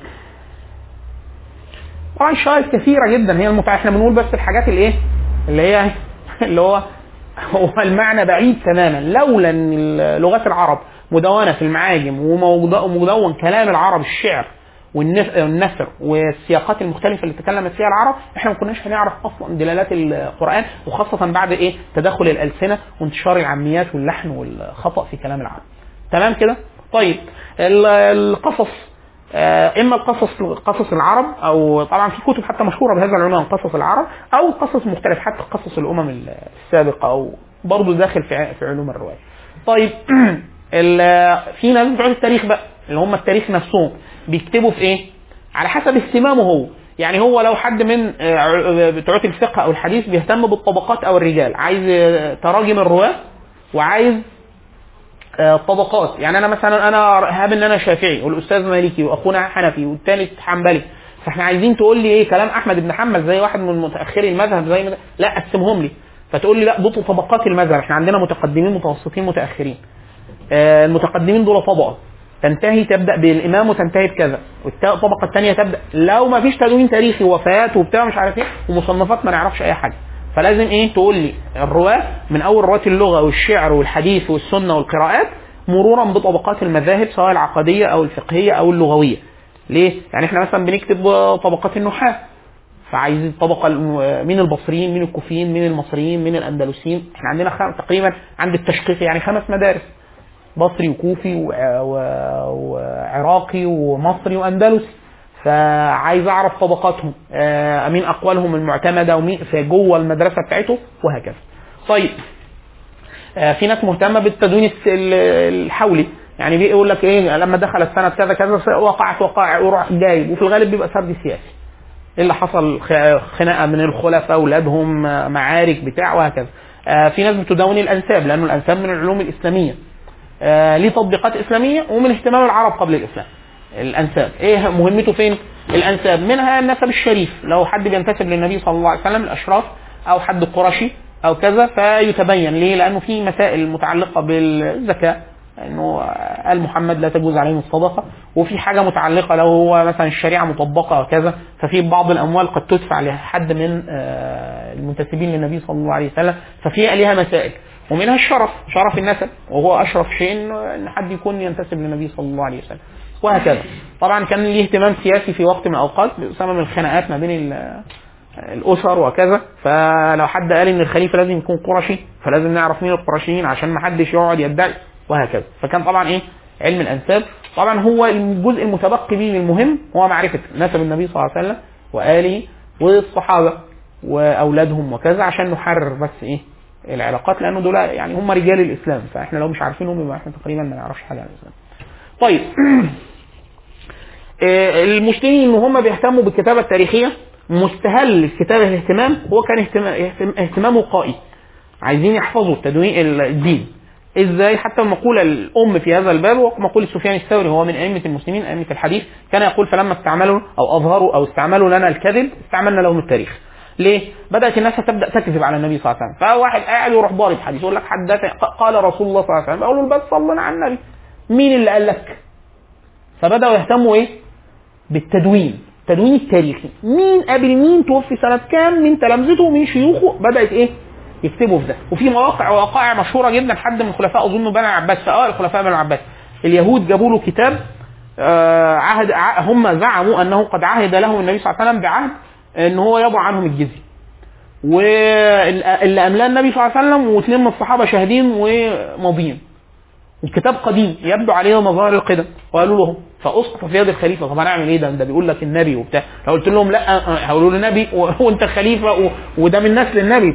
طبعا شواهد كثيره جدا هي المتعه احنا بنقول بس الحاجات الايه اللي هي اللي هو هو المعنى بعيد تماما لولا ان لغات العرب مدونه في المعاجم وموض- ومدون كلام العرب الشعر والنف- والنثر والسياقات المختلفه اللي تكلمت فيها العرب احنا ما كناش هنعرف اصلا دلالات القران وخاصه بعد ايه تدخل الالسنه وانتشار العاميات واللحن والخطا في كلام العرب تمام كده طيب ال- القصص آه، اما القصص قصص العرب او طبعا في كتب حتى مشهوره بهذا العنوان قصص العرب او قصص مختلف حتى قصص الامم السابقه او برضه داخل في ع- في علوم الروايه. طيب ال- في ناس بتوع التاريخ بقى اللي هم التاريخ نفسهم بيكتبوا في ايه؟ على حسب اهتمامه هو يعني هو لو حد من آه، ع- بتوع الفقه او الحديث بيهتم بالطبقات او الرجال عايز آه، تراجم الرواه وعايز آه، طبقات يعني انا مثلا انا هاب ان انا شافعي والاستاذ مالكي واخونا حنفي والثالث حنبلي فاحنا عايزين تقول لي ايه كلام احمد بن حنبل زي واحد من متاخري المذهب زي ما لا قسمهم لي فتقول لي لا دول طبقات المذهب احنا عندنا متقدمين متوسطين متاخرين آه، المتقدمين دول طبقه تنتهي تبدا بالامام وتنتهي بكذا والطبقه الثانيه تبدا لو ما فيش تدوين تاريخي وفيات وبتاع مش عارف ايه ومصنفات ما نعرفش اي حاجه فلازم ايه تقول لي الرواه من اول رواه اللغه والشعر والحديث والسنه والقراءات مرورا بطبقات المذاهب سواء العقديه او الفقهيه او اللغويه ليه؟ يعني احنا مثلا بنكتب طبقات النحاة فعايزين الطبقه الم- مين البصريين مين الكوفيين مين المصريين مين الاندلسيين احنا عندنا خم... تقريبا عند التشقيق يعني خمس مدارس بصري وكوفي وع- و- وعراقي ومصري واندلسي فعايز اعرف طبقاتهم آه، مين اقوالهم المعتمده ومين في جوه المدرسه بتاعته وهكذا. طيب آه، في ناس مهتمه بالتدوين الس- ال- الحولي يعني بيقول لك ايه لما دخلت سنه كذا كذا وقعت وقائع وراح جايب وفي الغالب بيبقى سرد سياسي. ايه اللي حصل خ- خناقه من الخلفاء اولادهم آه، معارك بتاع وهكذا. آه، في ناس بتدون الانساب لانه الانساب من العلوم الاسلاميه. آه، ليه تطبيقات اسلاميه ومن اهتمام العرب قبل الاسلام. الانساب ايه مهمته فين؟ الانساب منها النسب الشريف لو حد بينتسب للنبي صلى الله عليه وسلم الاشراف او حد قرشي او كذا فيتبين ليه؟ لانه في مسائل متعلقه بالزكاه انه ال محمد لا تجوز عليهم الصدقه وفي حاجه متعلقه لو هو مثلا الشريعه مطبقه وكذا ففي بعض الاموال قد تدفع لحد من آه، المنتسبين للنبي صلى الله عليه وسلم ففي ليها مسائل ومنها الشرف شرف النسب وهو اشرف شيء إنه ان حد يكون ينتسب للنبي صلى الله عليه وسلم وهكذا طبعا كان ليه اهتمام سياسي في وقت من الاوقات بسبب الخناقات ما بين ال- الاسر وكذا فلو حد قال ان الخليفه لازم يكون قرشي فلازم نعرف مين القرشيين عشان ما حدش يقعد يدعي وهكذا فكان طبعا ايه علم الانساب طبعا هو الجزء المتبقي به المهم هو معرفه نسب النبي صلى الله عليه وسلم واله والصحابه واولادهم وكذا عشان نحرر بس ايه العلاقات لانه دول يعني هم رجال الاسلام فاحنا لو مش عارفينهم يبقى احنا تقريبا ما نعرفش حاجه عن الاسلام. طيب آه، المسلمين ان هم بيهتموا بالكتابه التاريخيه مستهل الكتابه الاهتمام هو كان اهتمام اهتم- اهتمام وقائي عايزين يحفظوا التدوين الدين ازاي حتى المقولة الأم في هذا الباب ومقولة سفيان الثوري هو من أئمة المسلمين أئمة الحديث كان يقول فلما استعملوا أو أظهروا أو استعملوا لنا الكذب استعملنا لهم التاريخ ليه؟ بدأت الناس تبدأ تكذب على النبي صلى الله عليه وسلم فواحد قاعد يروح ضارب حديث يقول لك حدث قال رسول الله صلى الله عليه وسلم أقول له بس صلنا على النبي مين اللي قال لك؟ فبدأوا يهتموا إيه؟ بالتدوين التدوين التاريخي مين قبل مين توفي سنة كام من تلامذته ومن شيوخه بدأت ايه يكتبوا في ده وفي مواقع وقائع مشهورة جدا حد من الخلفاء أظن بني العباس اه الخلفاء بني العباس اليهود جابوا له كتاب آه عهد ع- هم زعموا أنه قد عهد لهم النبي صلى الله عليه وسلم بعهد أن هو يضع عنهم الجزية واللي أملاه النبي صلى الله عليه وسلم واثنين من الصحابة شاهدين وماضيين الكتاب قديم يبدو عليه مظاهر القدم وقالوا لهم فاسقط في يد الخليفه طب هنعمل ايه ده ده بيقول لك النبي وبتاع لو قلت لهم لا هيقولوا لي نبي و- وانت خليفه و- وده من نسل النبي